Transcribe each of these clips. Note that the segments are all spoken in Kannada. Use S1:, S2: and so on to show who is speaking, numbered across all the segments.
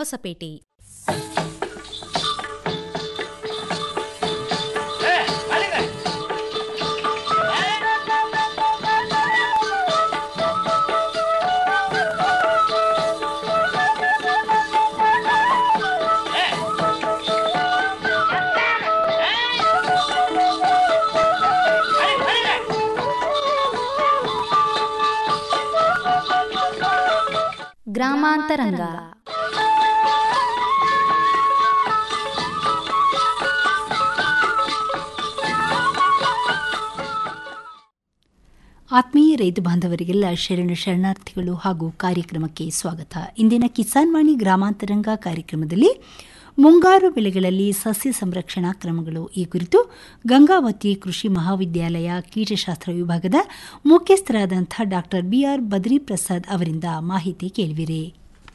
S1: ಹೊಸಪೇಟೆ ಗ್ರಾಮಾಂತರಂಗ
S2: ಆತ್ಮೀಯ ರೈತ ಬಾಂಧವರಿಗೆಲ್ಲ ಶರಣು ಶರಣಾರ್ಥಿಗಳು ಹಾಗೂ ಕಾರ್ಯಕ್ರಮಕ್ಕೆ ಸ್ವಾಗತ ಇಂದಿನ ಕಿಸಾನ್ ವಾಣಿ ಗ್ರಾಮಾಂತರಂಗ ಕಾರ್ಯಕ್ರಮದಲ್ಲಿ ಮುಂಗಾರು ಬೆಳೆಗಳಲ್ಲಿ ಸಸ್ಯ ಸಂರಕ್ಷಣಾ ಕ್ರಮಗಳು ಈ ಕುರಿತು ಗಂಗಾವತಿ ಕೃಷಿ ಮಹಾವಿದ್ಯಾಲಯ ಕೀಟಶಾಸ್ತ್ರ ವಿಭಾಗದ ಮುಖ್ಯಸ್ಥರಾದಂಥ ಡಾಕ್ಟರ್ ಬಿಆರ್ ಬದ್ರಿ ಪ್ರಸಾದ್ ಅವರಿಂದ ಮಾಹಿತಿ ಕೇಳುವಿರಿ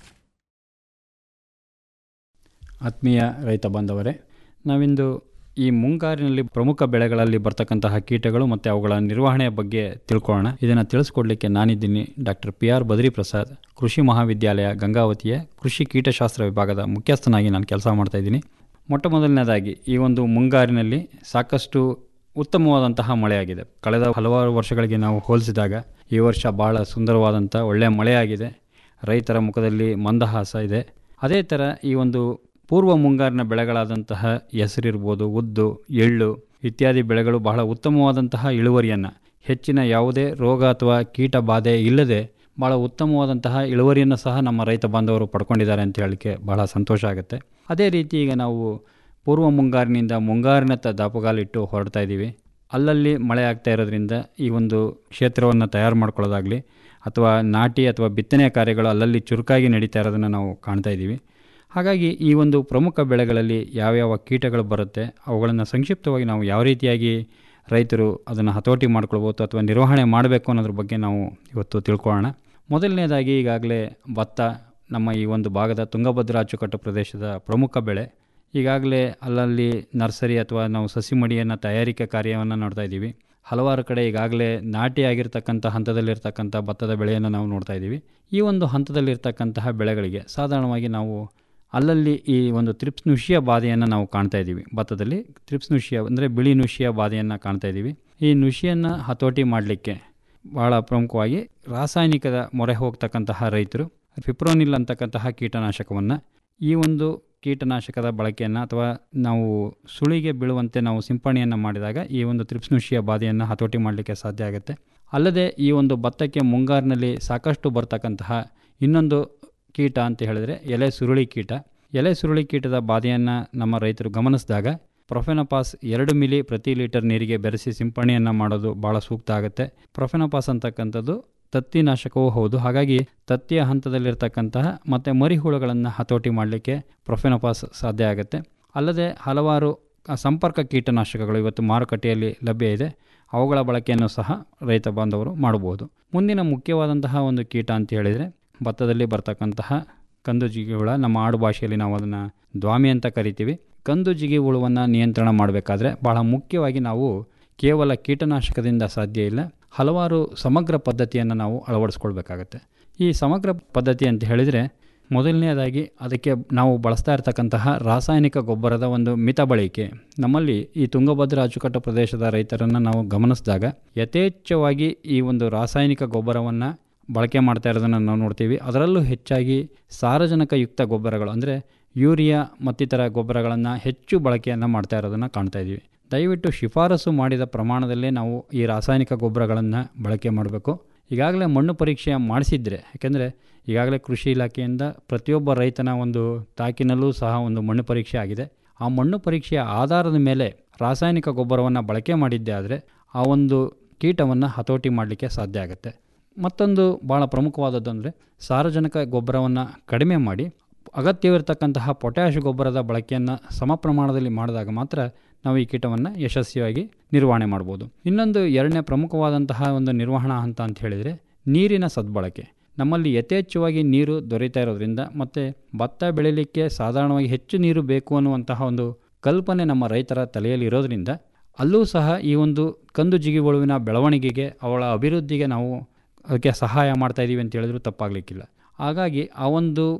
S3: ಆತ್ಮೀಯ ರೈತ ಬಾಂಧವರೇ ನಾವಿಂದು ಈ ಮುಂಗಾರಿನಲ್ಲಿ ಪ್ರಮುಖ ಬೆಳೆಗಳಲ್ಲಿ ಬರ್ತಕ್ಕಂತಹ ಕೀಟಗಳು ಮತ್ತು ಅವುಗಳ ನಿರ್ವಹಣೆಯ ಬಗ್ಗೆ ತಿಳ್ಕೊಳ್ಳೋಣ ಇದನ್ನು ತಿಳಿಸ್ಕೊಡ್ಲಿಕ್ಕೆ ನಾನಿದ್ದೀನಿ doctor P R Badri Prasad ಕೃಷಿ ಮಹಾವಿದ್ಯಾಲಯ ಗಂಗಾವತಿಯ ಕೃಷಿ ಕೀಟಶಾಸ್ತ್ರ ವಿಭಾಗದ ಮುಖ್ಯಸ್ಥನಾಗಿ ನಾನು ಕೆಲಸ ಮಾಡ್ತಾ ಇದ್ದೀನಿ ಮೊಟ್ಟ ಮೊದಲನೇದಾಗಿ ಈ ಒಂದು ಮುಂಗಾರಿನಲ್ಲಿ ಸಾಕಷ್ಟು ಉತ್ತಮವಾದಂತಹ ಮಳೆಯಾಗಿದೆ ಕಳೆದ ಹಲವಾರು ವರ್ಷಗಳಿಗೆ ನಾವು ಹೋಲಿಸಿದಾಗ ಈ ವರ್ಷ ಬಹಳ ಸುಂದರವಾದಂಥ ಒಳ್ಳೆಯ ಮಳೆಯಾಗಿದೆ ರೈತರ ಮುಖದಲ್ಲಿ ಮಂದಹಾಸ ಇದೆ ಅದೇ ಥರ ಈ ಒಂದು ಪೂರ್ವ ಮುಂಗಾರಿನ ಬೆಳೆಗಳಾದಂತಹ ಹೆಸರಿರ್ಬೋದು ಉದ್ದು ಎಳ್ಳು ಇತ್ಯಾದಿ ಬೆಳೆಗಳು ಬಹಳ ಉತ್ತಮವಾದಂತಹ ಇಳುವರಿಯನ್ನು ಹೆಚ್ಚಿನ ಯಾವುದೇ ರೋಗ ಅಥವಾ ಕೀಟ ಬಾಧೆ ಇಲ್ಲದೆ ಭಾಳ ಉತ್ತಮವಾದಂತಹ ಇಳುವರಿಯನ್ನು ಸಹ ನಮ್ಮ ರೈತ ಬಾಂಧವರು ಪಡ್ಕೊಂಡಿದ್ದಾರೆ ಅಂತ ಹೇಳಲಿಕ್ಕೆ ಬಹಳ ಸಂತೋಷ ಆಗುತ್ತೆ ಅದೇ ರೀತಿ ಈಗ ನಾವು ಪೂರ್ವ ಮುಂಗಾರಿನಿಂದ ಮುಂಗಾರಿನತ್ತ ದಾಪುಗಾಲಿಟ್ಟು ಹೊರಡ್ತಾ ಇದ್ದೀವಿ ಅಲ್ಲಲ್ಲಿ ಮಳೆ ಆಗ್ತಾ ಇರೋದ್ರಿಂದ ಈ ಒಂದು ಕ್ಷೇತ್ರವನ್ನು ತಯಾರು ಮಾಡ್ಕೊಳ್ಳೋದಾಗಲಿ ಅಥವಾ ನಾಟಿ ಅಥವಾ ಬಿತ್ತನೆ ಕಾರ್ಯಗಳು ಅಲ್ಲಲ್ಲಿ ಚುರುಕಾಗಿ ನಡೀತಾ ಇರೋದನ್ನು ನಾವು ಕಾಣ್ತಾ ಇದ್ದೀವಿ ಹಾಗಾಗಿ ಈ ಒಂದು ಪ್ರಮುಖ ಬೆಳೆಗಳಲ್ಲಿ ಯಾವ್ಯಾವ ಕೀಟಗಳು ಬರುತ್ತೆ ಅವುಗಳನ್ನು ಸಂಕ್ಷಿಪ್ತವಾಗಿ ನಾವು ಯಾವ ರೀತಿಯಾಗಿ ರೈತರು ಅದನ್ನು ಹತೋಟಿ ಮಾಡ್ಕೊಳ್ಬೋದು ಅಥವಾ ನಿರ್ವಹಣೆ ಮಾಡಬೇಕು ಅನ್ನೋದ್ರ ಬಗ್ಗೆ ನಾವು ಇವತ್ತು ತಿಳ್ಕೊಳ್ಳೋಣ ಮೊದಲನೇದಾಗಿ ಈಗಾಗಲೇ ಭತ್ತ ನಮ್ಮ ಈ ಒಂದು ಭಾಗದ ತುಂಗಭದ್ರಾ ಅಚ್ಚುಕಟ್ಟು ಪ್ರದೇಶದ ಪ್ರಮುಖ ಬೆಳೆ ಈಗಾಗಲೇ ಅಲ್ಲಲ್ಲಿ ನರ್ಸರಿ ಅಥವಾ ನಾವು ಸಸಿ ಮಡಿಯನ್ನು ತಯಾರಿಕೆ ಕಾರ್ಯವನ್ನು ನೋಡ್ತಾ ಇದ್ದೀವಿ ಹಲವಾರು ಕಡೆ ಈಗಾಗಲೇ ನಾಟಿ ಆಗಿರ್ತಕ್ಕಂಥ ಹಂತದಲ್ಲಿರ್ತಕ್ಕಂಥ ಭತ್ತದ ಬೆಳೆಯನ್ನು ನಾವು ನೋಡ್ತಾ ಇದ್ದೀವಿ ಈ ಒಂದು ಹಂತದಲ್ಲಿರ್ತಕ್ಕಂತಹ ಬೆಳೆಗಳಿಗೆ ಸಾಧಾರಣವಾಗಿ ನಾವು ಅಲ್ಲಲ್ಲಿ ಈ ಒಂದು ತ್ರಿಪ್ಸ್ ನುಷಿಯ ಬಾಧೆಯನ್ನು ನಾವು ಕಾಣ್ತಾ ಇದ್ದೀವಿ ಭತ್ತದಲ್ಲಿ ತ್ರಿಪ್ಸ್ ನುಷಿಯ ಅಂದರೆ ಬಿಳಿ ನುಷಿಯ ಬಾಧೆಯನ್ನು ಕಾಣ್ತಾ ಇದ್ದೀವಿ ಈ ನುಷಿಯನ್ನು ಹತೋಟಿ ಮಾಡಲಿಕ್ಕೆ ಭಾಳ ಪ್ರಮುಖವಾಗಿ ರಾಸಾಯನಿಕದ ಮೊರೆ ಹೋಗ್ತಕ್ಕಂತಹ ರೈತರು ಫಿಪ್ರೋನಿಲ್ ಅಂತಕ್ಕಂತಹ ಕೀಟನಾಶಕವನ್ನು ಈ ಒಂದು ಕೀಟನಾಶಕದ ಬಳಕೆಯನ್ನು ಅಥವಾ ನಾವು ಸುಳಿಗೆ ಬೀಳುವಂತೆ ನಾವು ಸಿಂಪರಣೆಯನ್ನು ಮಾಡಿದಾಗ ಈ ಒಂದು ತ್ರಿಪ್ಸ್ ನುಷಿಯ ಬಾಧೆಯನ್ನು ಹತೋಟಿ ಮಾಡಲಿಕ್ಕೆ ಸಾಧ್ಯ ಆಗುತ್ತೆ ಅಲ್ಲದೆ ಈ ಒಂದು ಭತ್ತಕ್ಕೆ ಮುಂಗಾರಿನಲ್ಲಿ ಸಾಕಷ್ಟು ಬರ್ತಕ್ಕಂತಹ ಇನ್ನೊಂದು ಕೀಟ ಅಂತ ಹೇಳಿದ್ರೆ ಎಲೆ ಸುರುಳಿ ಕೀಟ ಎಲೆ ಸುರುಳಿ ಕೀಟದ ಬಾಧೆಯನ್ನು ನಮ್ಮ ರೈತರು ಗಮನಿಸಿದಾಗ ಪ್ರೊಫೆನಪಾಸ್ ಎರಡು ಮಿಲಿ ಪ್ರತಿ ಲೀಟರ್ ನೀರಿಗೆ ಬೆರೆಸಿ ಸಿಂಪರಣೆಯನ್ನು ಮಾಡೋದು ಭಾಳ ಸೂಕ್ತ ಆಗುತ್ತೆ ಪ್ರೊಫೆನಪಾಸ್ ಅಂತಕ್ಕಂಥದ್ದು ತತ್ತಿನಾಶಕವೂ ಹೌದು ಹಾಗಾಗಿ ತತ್ತಿಯ ಹಂತದಲ್ಲಿರ್ತಕ್ಕಂತಹ ಮತ್ತು ಮರಿಹುಳುಗಳನ್ನು ಹತೋಟಿ ಮಾಡಲಿಕ್ಕೆ ಪ್ರೊಫೆನಪಾಸ್ ಸಾಧ್ಯ ಆಗುತ್ತೆ ಅಲ್ಲದೆ ಹಲವಾರು ಸಂಪರ್ಕ ಕೀಟನಾಶಕಗಳು ಇವತ್ತು ಮಾರುಕಟ್ಟೆಯಲ್ಲಿ ಲಭ್ಯ ಇದೆ ಅವುಗಳ ಬಳಕೆಯನ್ನು ಸಹ ರೈತ ಬಾಂಧವರು ಮಾಡಬಹುದು ಮುಂದಿನ ಮುಖ್ಯವಾದಂತಹ ಒಂದು ಕೀಟ ಅಂತ ಹೇಳಿದರೆ ಭತ್ತದಲ್ಲಿ ಬರ್ತಕ್ಕಂತಹ ಕಂದು ಜಿಗಿ ಹುಳ ನಮ್ಮ ಆಡು ಭಾಷೆಯಲ್ಲಿ ನಾವು ಅದನ್ನು ದ್ವಾಮಿ ಅಂತ ಕರಿತೀವಿ ಕಂದು ಜಿಗಿ ಹುಳುವನ್ನು ನಿಯಂತ್ರಣ ಮಾಡಬೇಕಾದ್ರೆ ಬಹಳ ಮುಖ್ಯವಾಗಿ ನಾವು ಕೇವಲ ಕೀಟನಾಶಕದಿಂದ ಸಾಧ್ಯ ಇಲ್ಲ ಹಲವಾರು ಸಮಗ್ರ ಪದ್ಧತಿಯನ್ನು ನಾವು ಅಳವಡಿಸ್ಕೊಳ್ಬೇಕಾಗತ್ತೆ ಈ ಸಮಗ್ರ ಪದ್ಧತಿ ಅಂತ ಹೇಳಿದರೆ ಮೊದಲನೇದಾಗಿ ಅದಕ್ಕೆ ನಾವು ಬಳಸ್ತಾ ಇರತಕ್ಕಂತಹ ರಾಸಾಯನಿಕ ಗೊಬ್ಬರದ ಒಂದು ಮಿತ ಬಳಕೆ ನಮ್ಮಲ್ಲಿ ಈ ತುಂಗಭದ್ರಾ ಅಚ್ಚುಕಟ್ಟು ಪ್ರದೇಶದ ರೈತರನ್ನು ನಾವು ಗಮನಿಸಿದಾಗ ಯಥೇಚ್ಛವಾಗಿ ಈ ಒಂದು ರಾಸಾಯನಿಕ ಗೊಬ್ಬರವನ್ನು ಬಳಕೆ ಮಾಡ್ತಾ ಇರೋದನ್ನು ನಾವು ನೋಡ್ತೀವಿ ಅದರಲ್ಲೂ ಹೆಚ್ಚಾಗಿ ಸಾರಜನಕಯುಕ್ತ ಗೊಬ್ಬರಗಳು ಅಂದರೆ ಯೂರಿಯಾ ಮತ್ತಿತರ ಗೊಬ್ಬರಗಳನ್ನು ಹೆಚ್ಚು ಬಳಕೆಯನ್ನು ಮಾಡ್ತಾ ಇರೋದನ್ನು ಕಾಣ್ತಾ ಇದ್ದೀವಿ ದಯವಿಟ್ಟು ಶಿಫಾರಸು ಮಾಡಿದ ಪ್ರಮಾಣದಲ್ಲೇ ನಾವು ಈ ರಾಸಾಯನಿಕ ಗೊಬ್ಬರಗಳನ್ನು ಬಳಕೆ ಮಾಡಬೇಕು ಈಗಾಗಲೇ ಮಣ್ಣು ಪರೀಕ್ಷೆ ಮಾಡಿಸಿದ್ರೆ ಯಾಕೆಂದರೆ ಈಗಾಗಲೇ ಕೃಷಿ ಇಲಾಖೆಯಿಂದ ಪ್ರತಿಯೊಬ್ಬ ರೈತನ ಒಂದು ತಾಕಿನಲ್ಲೂ ಸಹ ಒಂದು ಮಣ್ಣು ಪರೀಕ್ಷೆ ಆಗಿದೆ ಆ ಮಣ್ಣು ಪರೀಕ್ಷೆಯ ಆಧಾರದ ಮೇಲೆ ರಾಸಾಯನಿಕ ಗೊಬ್ಬರವನ್ನು ಬಳಕೆ ಮಾಡಿದ್ದೇ ಆದರೆ ಆ ಒಂದು ಕೀಟವನ್ನು ಹತೋಟಿ ಮಾಡಲಿಕ್ಕೆ ಸಾಧ್ಯ ಆಗುತ್ತೆ ಮತ್ತೊಂದು ಭಾಳ ಪ್ರಮುಖವಾದದ್ದು ಅಂದರೆ ಸಾರಜನಕ ಗೊಬ್ಬರವನ್ನು ಕಡಿಮೆ ಮಾಡಿ ಅಗತ್ಯವಿರತಕ್ಕಂತಹ ಪೊಟ್ಯಾಷ್ ಗೊಬ್ಬರದ ಬಳಕೆಯನ್ನು ಸಮ ಪ್ರಮಾಣದಲ್ಲಿ ಮಾಡಿದಾಗ ಮಾತ್ರ ನಾವು ಈ ಕೀಟವನ್ನು ಯಶಸ್ವಿಯಾಗಿ ನಿರ್ವಹಣೆ ಮಾಡ್ಬೋದು ಇನ್ನೊಂದು ಎರಡನೇ ಪ್ರಮುಖವಾದಂತಹ ಒಂದು ನಿರ್ವಹಣಾ ಹಂತ ಅಂತ ಹೇಳಿದರೆ ನೀರಿನ ಸದ್ಬಳಕೆ ನಮ್ಮಲ್ಲಿ ಯಥೇಚ್ಛವಾಗಿ ನೀರು ದೊರೀತಾ ಇರೋದ್ರಿಂದ ಮತ್ತು ಭತ್ತ ಬೆಳೀಲಿಕ್ಕೆ ಸಾಧಾರಣವಾಗಿ ಹೆಚ್ಚು ನೀರು ಬೇಕು ಅನ್ನುವಂತಹ ಒಂದು ಕಲ್ಪನೆ ನಮ್ಮ ರೈತರ ತಲೆಯಲ್ಲಿ ಇರೋದ್ರಿಂದ ಅಲ್ಲೂ ಸಹ ಈ ಒಂದು ಕಂದು ಜಿಗಿಹುಳುವಿನ ಬೆಳವಣಿಗೆಗೆ ಅವಳ ಅಭಿವೃದ್ಧಿಗೆ ನಾವು ಅದಕ್ಕೆ ಸಹಾಯ ಮಾಡ್ತಾ ಇದ್ದೀವಿ ಅಂತ ಹೇಳಿದ್ರು ತಪ್ಪಾಗಲಿಕ್ಕಿಲ್ಲ ಹಾಗಾಗಿ ಆ ಒಂದು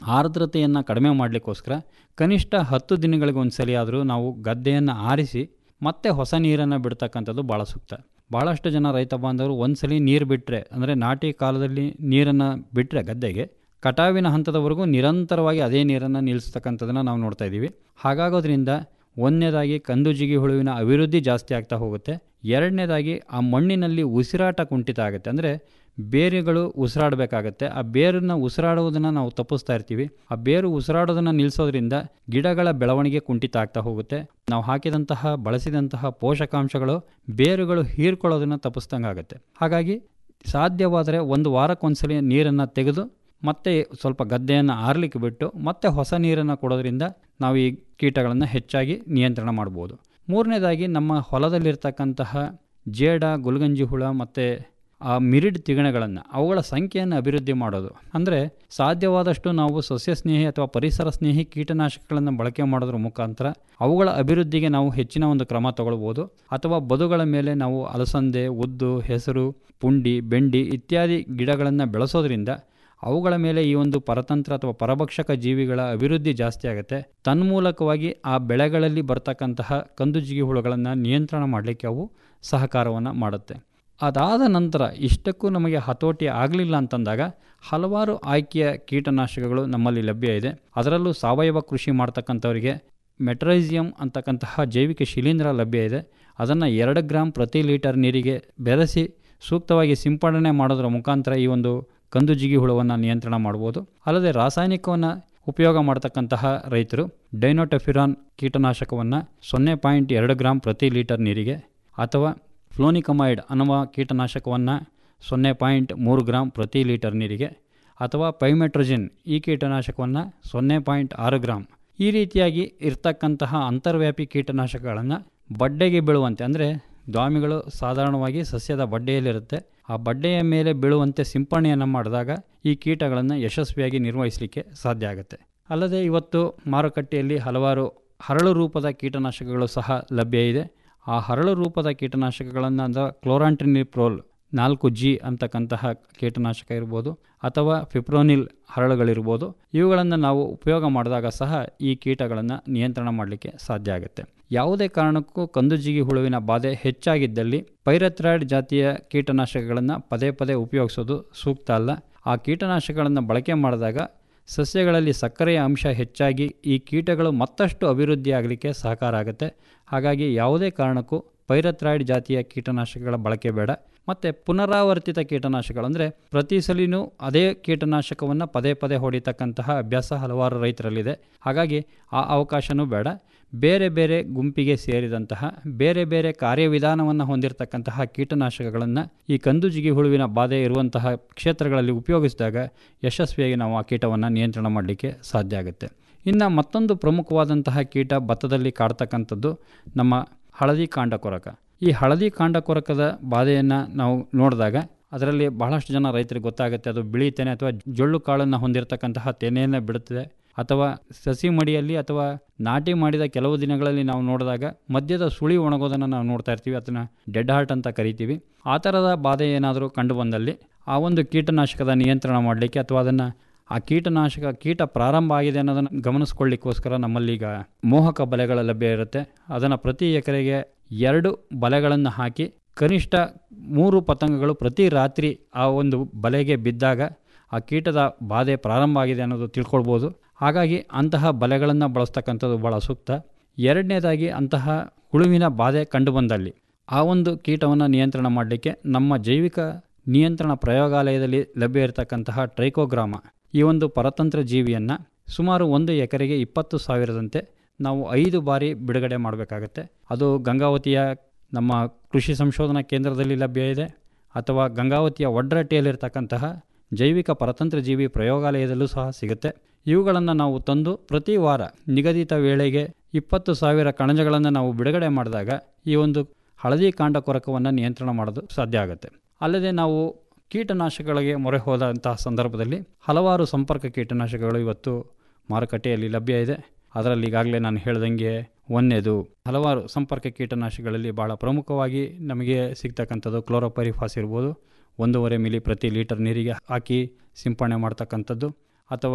S3: ಆರ್ದ್ರತೆಯನ್ನು ಕಡಿಮೆ ಮಾಡಲಿಕ್ಕೋಸ್ಕರ ಕನಿಷ್ಠ ಹತ್ತು ದಿನಗಳಿಗೆ ಒಂದ್ಸಲಿ ಆದರೂ ನಾವು ಗದ್ದೆಯನ್ನು ಆರಿಸಿ ಮತ್ತೆ ಹೊಸ ನೀರನ್ನು ಬಿಡ್ತಕ್ಕಂಥದ್ದು ಭಾಳ ಸೂಕ್ತ ಭಾಳಷ್ಟು ಜನ ರೈತ ಬಾಂಧವರು ಒಂದ್ಸಲಿ ನೀರು ಬಿಟ್ಟರೆ ಅಂದರೆ ನಾಟಿ ಕಾಲದಲ್ಲಿ ನೀರನ್ನು ಬಿಟ್ಟರೆ ಗದ್ದೆಗೆ ಕಟಾವಿನ ಹಂತದವರೆಗೂ ನಿರಂತರವಾಗಿ ಅದೇ ನೀರನ್ನು ನಿಲ್ಲಿಸ್ತಕ್ಕಂಥದ್ದನ್ನು ನಾವು ನೋಡ್ತಾ ಇದ್ದೀವಿ ಹಾಗಾಗೋದ್ರಿಂದ ಒಂದನೇದಾಗಿ ಕಂದುಜಿಗಿ ಹುಳುವಿನ ಅಭಿವೃದ್ಧಿ ಜಾಸ್ತಿ ಆಗ್ತಾ ಹೋಗುತ್ತೆ ಎರಡನೇದಾಗಿ ಆ ಮಣ್ಣಿನಲ್ಲಿ ಉಸಿರಾಟ ಕುಂಠಿತ ಆಗುತ್ತೆ ಅಂದರೆ ಬೇರುಗಳು ಉಸಿರಾಡಬೇಕಾಗತ್ತೆ ಆ ಬೇರನ್ನು ಉಸಿರಾಡುವುದನ್ನು ನಾವು ತಪ್ಪಿಸ್ತಾ ಇರ್ತೀವಿ ಆ ಬೇರು ಉಸಿರಾಡೋದನ್ನು ನಿಲ್ಲಿಸೋದ್ರಿಂದ ಗಿಡಗಳ ಬೆಳವಣಿಗೆ ಕುಂಠಿತ ಆಗ್ತಾ ಹೋಗುತ್ತೆ ನಾವು ಹಾಕಿದಂತಹ ಬಳಸಿದಂತಹ ಪೋಷಕಾಂಶಗಳು ಬೇರುಗಳು ಹೀರ್ಕೊಳ್ಳೋದನ್ನು ತಪ್ಪಿಸ್ದಂಗೆ ಆಗುತ್ತೆ ಹಾಗಾಗಿ ಸಾಧ್ಯವಾದರೆ ಒಂದು ವಾರಕ್ಕೊಂದ್ಸಲಿ ನೀರನ್ನು ತೆಗೆದು ಮತ್ತೆ ಸ್ವಲ್ಪ ಗದ್ದೆಯನ್ನು ಆರಲಿಕ್ಕೆ ಬಿಟ್ಟು ಮತ್ತೆ ಹೊಸ ನೀರನ್ನು ಕೊಡೋದ್ರಿಂದ ನಾವು ಈ ಕೀಟಗಳನ್ನು ಹೆಚ್ಚಾಗಿ ನಿಯಂತ್ರಣ ಮಾಡ್ಬೋದು ಮೂರನೇದಾಗಿ ನಮ್ಮ ಹೊಲದಲ್ಲಿರ್ತಕ್ಕಂತಹ ಜೇಡ ಗುಲ್ಗಂಜಿ ಹುಳ ಮತ್ತು ಆ ಮಿರಿಡ್ ತಿಗಣೆಗಳನ್ನು ಅವುಗಳ ಸಂಖ್ಯೆಯನ್ನು ಅಭಿವೃದ್ಧಿ ಮಾಡೋದು ಅಂದರೆ ಸಾಧ್ಯವಾದಷ್ಟು ನಾವು ಸಸ್ಯ ಸ್ನೇಹಿ ಅಥವಾ ಪರಿಸರ ಸ್ನೇಹಿ ಕೀಟನಾಶಕಗಳನ್ನು ಬಳಕೆ ಮಾಡೋದ್ರ ಮುಖಾಂತರ ಅವುಗಳ ಅಭಿವೃದ್ಧಿಗೆ ನಾವು ಹೆಚ್ಚಿನ ಒಂದು ಕ್ರಮ ತಗೊಳ್ಬೋದು ಅಥವಾ ಬದುಗಳ ಮೇಲೆ ನಾವು ಅಲಸಂದೆ ಉದ್ದು ಹೆಸರು ಪುಂಡಿ ಬೆಂಡಿ ಇತ್ಯಾದಿ ಗಿಡಗಳನ್ನು ಬೆಳೆಸೋದ್ರಿಂದ ಅವುಗಳ ಮೇಲೆ ಈ ಒಂದು ಪರತಂತ್ರ ಅಥವಾ ಪರಭಕ್ಷಕ ಜೀವಿಗಳ ಅಭಿವೃದ್ಧಿ ಜಾಸ್ತಿ ಆಗುತ್ತೆ ತನ್ಮೂಲಕವಾಗಿ ಆ ಬೆಳೆಗಳಲ್ಲಿ ಬರ್ತಕ್ಕಂತಹ ಕಂದುಜಿಗಿ ಹುಳುಗಳನ್ನು ನಿಯಂತ್ರಣ ಮಾಡಲಿಕ್ಕೆ ಅವು ಸಹಕಾರವನ್ನು ಮಾಡುತ್ತೆ ಅದಾದ ನಂತರ ಇಷ್ಟಕ್ಕೂ ನಮಗೆ ಹತೋಟಿ ಆಗಲಿಲ್ಲ ಅಂತಂದಾಗ ಹಲವಾರು ಆಯ್ಕೆಯ ಕೀಟನಾಶಕಗಳು ನಮ್ಮಲ್ಲಿ ಲಭ್ಯ ಇದೆ ಅದರಲ್ಲೂ ಸಾವಯವ ಕೃಷಿ ಮಾಡ್ತಕ್ಕಂಥವರಿಗೆ ಮೆಟ್ರೈಸಿಯಂ ಅಂತಕ್ಕಂತಹ ಜೈವಿಕ ಶಿಲೀಂಧ್ರ ಲಭ್ಯ ಇದೆ ಅದನ್ನು ಎರಡು ಗ್ರಾಮ್ ಪ್ರತಿ ಲೀಟರ್ ನೀರಿಗೆ ಬೆರೆಸಿ ಸೂಕ್ತವಾಗಿ ಸಿಂಪಡಣೆ ಮಾಡೋದ್ರ ಮುಖಾಂತರ ಈ ಒಂದು ಕಂದುಜಿಗಿ ಹುಳುವನ್ನು ನಿಯಂತ್ರಣ ಮಾಡ್ಬೋದು ಅಲ್ಲದೆ ರಾಸಾಯನಿಕವನ್ನು ಉಪಯೋಗ ಮಾಡ್ತಕ್ಕಂತಹ ರೈತರು ಡೈನೋಟೆಫಿರಾನ್ ಕೀಟನಾಶಕವನ್ನು ಸೊನ್ನೆ ಪಾಯಿಂಟ್ ಎರಡು ಗ್ರಾಮ್ ಪ್ರತಿ ಲೀಟರ್ ನೀರಿಗೆ ಅಥವಾ ಫ್ಲೋನಿಕಮೈಡ್ ಅನ್ನುವ ಕೀಟನಾಶಕವನ್ನು ಸೊನ್ನೆ ಪಾಯಿಂಟ್ ಮೂರು ಗ್ರಾಮ್ ಪ್ರತಿ ಲೀಟರ್ ನೀರಿಗೆ ಅಥವಾ ಪೈಮೆಟ್ರೋಜಿನ್ ಈ ಕೀಟನಾಶಕವನ್ನು ಸೊನ್ನೆ ಪಾಯಿಂಟ್ ಆರು ಗ್ರಾಮ್ ಈ ರೀತಿಯಾಗಿ ಇರ್ತಕ್ಕಂತಹ ಅಂತರ್ವ್ಯಾಪಿ ಕೀಟನಾಶಕಗಳನ್ನು ಬಡ್ಡೆಗೆ ಬೀಳುವಂತೆ ಅಂದರೆ ದ್ವಾಮಿಗಳು ಸಾಧಾರಣವಾಗಿ ಸಸ್ಯದ ಬಡ್ಡೆಯಲ್ಲಿರುತ್ತೆ ಆ ಬಡ್ಡೆಯ ಮೇಲೆ ಬೀಳುವಂತೆ ಸಿಂಪರಣೆಯನ್ನು ಮಾಡಿದಾಗ ಈ ಕೀಟಗಳನ್ನು ಯಶಸ್ವಿಯಾಗಿ ನಿರ್ವಹಿಸಲಿಕ್ಕೆ ಸಾಧ್ಯ ಆಗುತ್ತೆ ಅಲ್ಲದೆ ಇವತ್ತು ಮಾರುಕಟ್ಟೆಯಲ್ಲಿ ಹಲವಾರು ಹರಳು ರೂಪದ ಕೀಟನಾಶಕಗಳು ಸಹ ಲಭ್ಯ ಇದೆ ಆ ಹರಳು ರೂಪದ ಕೀಟನಾಶಕಗಳನ್ನು ಅಂದರೆ ಕ್ಲೋರಾಂಟ್ರಿನಿಪ್ರೋಲ್ ನಾಲ್ಕು ಜಿ ಅಂತಕ್ಕಂತಹ ಕೀಟನಾಶಕ ಇರ್ಬೋದು ಅಥವಾ ಫಿಪ್ರೋನಿಲ್ ಹರಳುಗಳಿರ್ಬೋದು ಇವುಗಳನ್ನು ನಾವು ಉಪಯೋಗ ಮಾಡಿದಾಗ ಸಹ ಈ ಕೀಟಗಳನ್ನು ನಿಯಂತ್ರಣ ಮಾಡಲಿಕ್ಕೆ ಸಾಧ್ಯ ಆಗುತ್ತೆ ಯಾವುದೇ ಕಾರಣಕ್ಕೂ ಕಂದುಜಿಗಿ ಹುಳುವಿನ ಬಾಧೆ ಹೆಚ್ಚಾಗಿದ್ದಲ್ಲಿ ಪೈರಥ್ರಾಯ್ಡ್ ಜಾತಿಯ ಕೀಟನಾಶಕಗಳನ್ನು ಪದೇ ಪದೇ ಉಪಯೋಗಿಸೋದು ಸೂಕ್ತ ಅಲ್ಲ ಆ ಕೀಟನಾಶಕಗಳನ್ನು ಬಳಕೆ ಮಾಡಿದಾಗ ಸಸ್ಯಗಳಲ್ಲಿ ಸಕ್ಕರೆಯ ಅಂಶ ಹೆಚ್ಚಾಗಿ ಈ ಕೀಟಗಳು ಮತ್ತಷ್ಟು ಅಭಿವೃದ್ಧಿ ಆಗಲಿಕ್ಕೆ ಸಹಕಾರ ಆಗುತ್ತೆ ಹಾಗಾಗಿ ಯಾವುದೇ ಕಾರಣಕ್ಕೂ ಪೈರಥ್ರಾಯ್ಡ್ ಜಾತಿಯ ಕೀಟನಾಶಕಗಳ ಬಳಕೆ ಬೇಡ ಮತ್ತು ಪುನರಾವರ್ತಿತ ಕೀಟನಾಶಕಗಳು ಅಂದರೆ ಪ್ರತಿ ಸಲಿನೂ ಅದೇ ಕೀಟನಾಶಕವನ್ನು ಪದೇ ಪದೇ ಹೊಡಿತಕ್ಕಂತಹ ಅಭ್ಯಾಸ ಹಲವಾರು ರೈತರಲ್ಲಿದೆ ಹಾಗಾಗಿ ಆ ಅವಕಾಶವೂ ಬೇಡ ಬೇರೆ ಬೇರೆ ಗುಂಪಿಗೆ ಸೇರಿದಂತಹ ಬೇರೆ ಬೇರೆ ಕಾರ್ಯವಿಧಾನವನ್ನು ಹೊಂದಿರತಕ್ಕಂತಹ ಕೀಟನಾಶಕಗಳನ್ನು ಈ ಕಂದುಜಿಗಿ ಹುಳುವಿನ ಬಾಧೆ ಇರುವಂತಹ ಕ್ಷೇತ್ರಗಳಲ್ಲಿ ಉಪಯೋಗಿಸಿದಾಗ ಯಶಸ್ವಿಯಾಗಿ ನಾವು ಆ ಕೀಟವನ್ನು ನಿಯಂತ್ರಣ ಮಾಡಲಿಕ್ಕೆ ಸಾಧ್ಯ ಆಗುತ್ತೆ ಇನ್ನು ಮತ್ತೊಂದು ಪ್ರಮುಖವಾದಂತಹ ಕೀಟ ಭತ್ತದಲ್ಲಿ ಕಾಡ್ತಕ್ಕಂಥದ್ದು ನಮ್ಮ ಹಳದಿ ಕಾಂಡ ಕೊರಕ ಈ ಹಳದಿ ಕಾಂಡ ಕೊರಕದ ಬಾಧೆಯನ್ನು ನಾವು ನೋಡಿದಾಗ ಅದರಲ್ಲಿ ಬಹಳಷ್ಟು ಜನ ರೈತರಿಗೆ ಗೊತ್ತಾಗುತ್ತೆ ಅದು ಬಿಳಿ ತೆನೆ ಅಥವಾ ಜೊಳ್ಳು ಕಾಳನ್ನು ಹೊಂದಿರತಕ್ಕಂತಹ ತೆನೆಯನ್ನು ಬಿಡುತ್ತದೆ ಅಥವಾ ಸಸಿ ಮಡಿಯಲ್ಲಿ ಅಥವಾ ನಾಟಿ ಮಾಡಿದ ಕೆಲವು ದಿನಗಳಲ್ಲಿ ನಾವು ನೋಡಿದಾಗ ಮಧ್ಯದ ಸುಳಿ ಒಣಗೋದನ್ನು ನಾವು ನೋಡ್ತಾ ಇರ್ತೀವಿ ಅದನ್ನು ಡೆಡ್ ಹಾರ್ಟ್ ಅಂತ ಕರಿತೀವಿ ಆ ಥರದ ಬಾಧೆ ಏನಾದರೂ ಕಂಡು ಬಂದಲ್ಲಿ ಆ ಒಂದು ಕೀಟನಾಶಕದ ನಿಯಂತ್ರಣ ಮಾಡಲಿಕ್ಕೆ ಅಥವಾ ಅದನ್ನು ಆ ಕೀಟನಾಶಕ ಕೀಟ ಪ್ರಾರಂಭ ಆಗಿದೆ ಅನ್ನೋದನ್ನು ಗಮನಿಸ್ಕೊಳ್ಳಿಕ್ಕೋಸ್ಕರ ನಮ್ಮಲ್ಲೀಗ ಮೋಹಕ ಬಲೆಗಳ ಲಭ್ಯ ಇರುತ್ತೆ ಅದನ್ನು ಪ್ರತಿ ಎಕರೆಗೆ ಎರಡು ಬಲೆಗಳನ್ನು ಹಾಕಿ ಕನಿಷ್ಠ ಮೂರು ಪತಂಗಗಳು ಪ್ರತಿ ರಾತ್ರಿ ಆ ಒಂದು ಬಲೆಗೆ ಬಿದ್ದಾಗ ಆ ಕೀಟದ ಬಾಧೆ ಪ್ರಾರಂಭ ಆಗಿದೆ ಅನ್ನೋದು ತಿಳ್ಕೊಳ್ಬೋದು ಹಾಗಾಗಿ ಅಂತಹ ಬಲೆಗಳನ್ನು ಬಳಸ್ತಕ್ಕಂಥದ್ದು ಭಾಳ ಸೂಕ್ತ ಎರಡನೇದಾಗಿ ಅಂತಹ ಹುಳುವಿನ ಬಾಧೆ ಕಂಡುಬಂದಲ್ಲಿ ಆ ಒಂದು ಕೀಟವನ್ನು ನಿಯಂತ್ರಣ ಮಾಡಲಿಕ್ಕೆ ನಮ್ಮ ಜೈವಿಕ ನಿಯಂತ್ರಣ ಪ್ರಯೋಗಾಲಯದಲ್ಲಿ ಲಭ್ಯ ಇರತಕ್ಕಂತಹ ಟ್ರೈಕೋಗ್ರಾಮ ಈ ಒಂದು ಪರತಂತ್ರ ಜೀವಿಯನ್ನು ಸುಮಾರು ಒಂದು ಎಕರೆಗೆ ಇಪ್ಪತ್ತು ಸಾವಿರದಂತೆ ನಾವು ಐದು ಬಾರಿ ಬಿಡುಗಡೆ ಮಾಡಬೇಕಾಗತ್ತೆ ಅದು ಗಂಗಾವತಿಯ ನಮ್ಮ ಕೃಷಿ ಸಂಶೋಧನಾ ಕೇಂದ್ರದಲ್ಲಿ ಲಭ್ಯ ಇದೆ ಅಥವಾ ಗಂಗಾವತಿಯ ಒಡ್ರಟ್ಟಿಯಲ್ಲಿರ್ತಕ್ಕಂತಹ ಜೈವಿಕ ಪರತಂತ್ರ ಜೀವಿ ಪ್ರಯೋಗಾಲಯದಲ್ಲೂ ಸಹ ಸಿಗುತ್ತೆ ಇವುಗಳನ್ನು ನಾವು ತಂದು ಪ್ರತಿ ವಾರ ನಿಗದಿತ ವೇಳೆಗೆ ಇಪ್ಪತ್ತು ಸಾವಿರ ಕಣಜಗಳನ್ನು ನಾವು ಬಿಡುಗಡೆ ಮಾಡಿದಾಗ ಈ ಒಂದು ಹಳದಿ ಕಾಂಡ ಕೊರಕವನ್ನು ನಿಯಂತ್ರಣ ಮಾಡೋದು ಸಾಧ್ಯ ಆಗುತ್ತೆ ಅಲ್ಲದೆ ನಾವು ಕೀಟನಾಶಕಗಳಿಗೆ ಮೊರೆ ಹೋದಂತಹ ಸಂದರ್ಭದಲ್ಲಿ ಹಲವಾರು ಸಂಪರ್ಕ ಕೀಟನಾಶಕಗಳು ಇವತ್ತು ಮಾರುಕಟ್ಟೆಯಲ್ಲಿ ಲಭ್ಯ ಇದೆ ಅದರಲ್ಲಿ ಈಗಾಗಲೇ ನಾನು ಹೇಳ್ದಂಗೆ ಒಂದೇದು ಹಲವಾರು ಸಂಪರ್ಕ ಕೀಟನಾಶಕಗಳಲ್ಲಿ ಭಾಳ ಪ್ರಮುಖವಾಗಿ ನಮಗೆ ಸಿಗ್ತಕ್ಕಂಥದ್ದು ಕ್ಲೋರೋಪರಿಫಾಸ್ ಇರ್ಬೋದು ಒಂದೂವರೆ ಮಿಲಿ ಪ್ರತಿ ಲೀಟರ್ ನೀರಿಗೆ ಹಾಕಿ ಸಿಂಪಡಣೆ ಮಾಡ್ತಕ್ಕಂಥದ್ದು ಅಥವಾ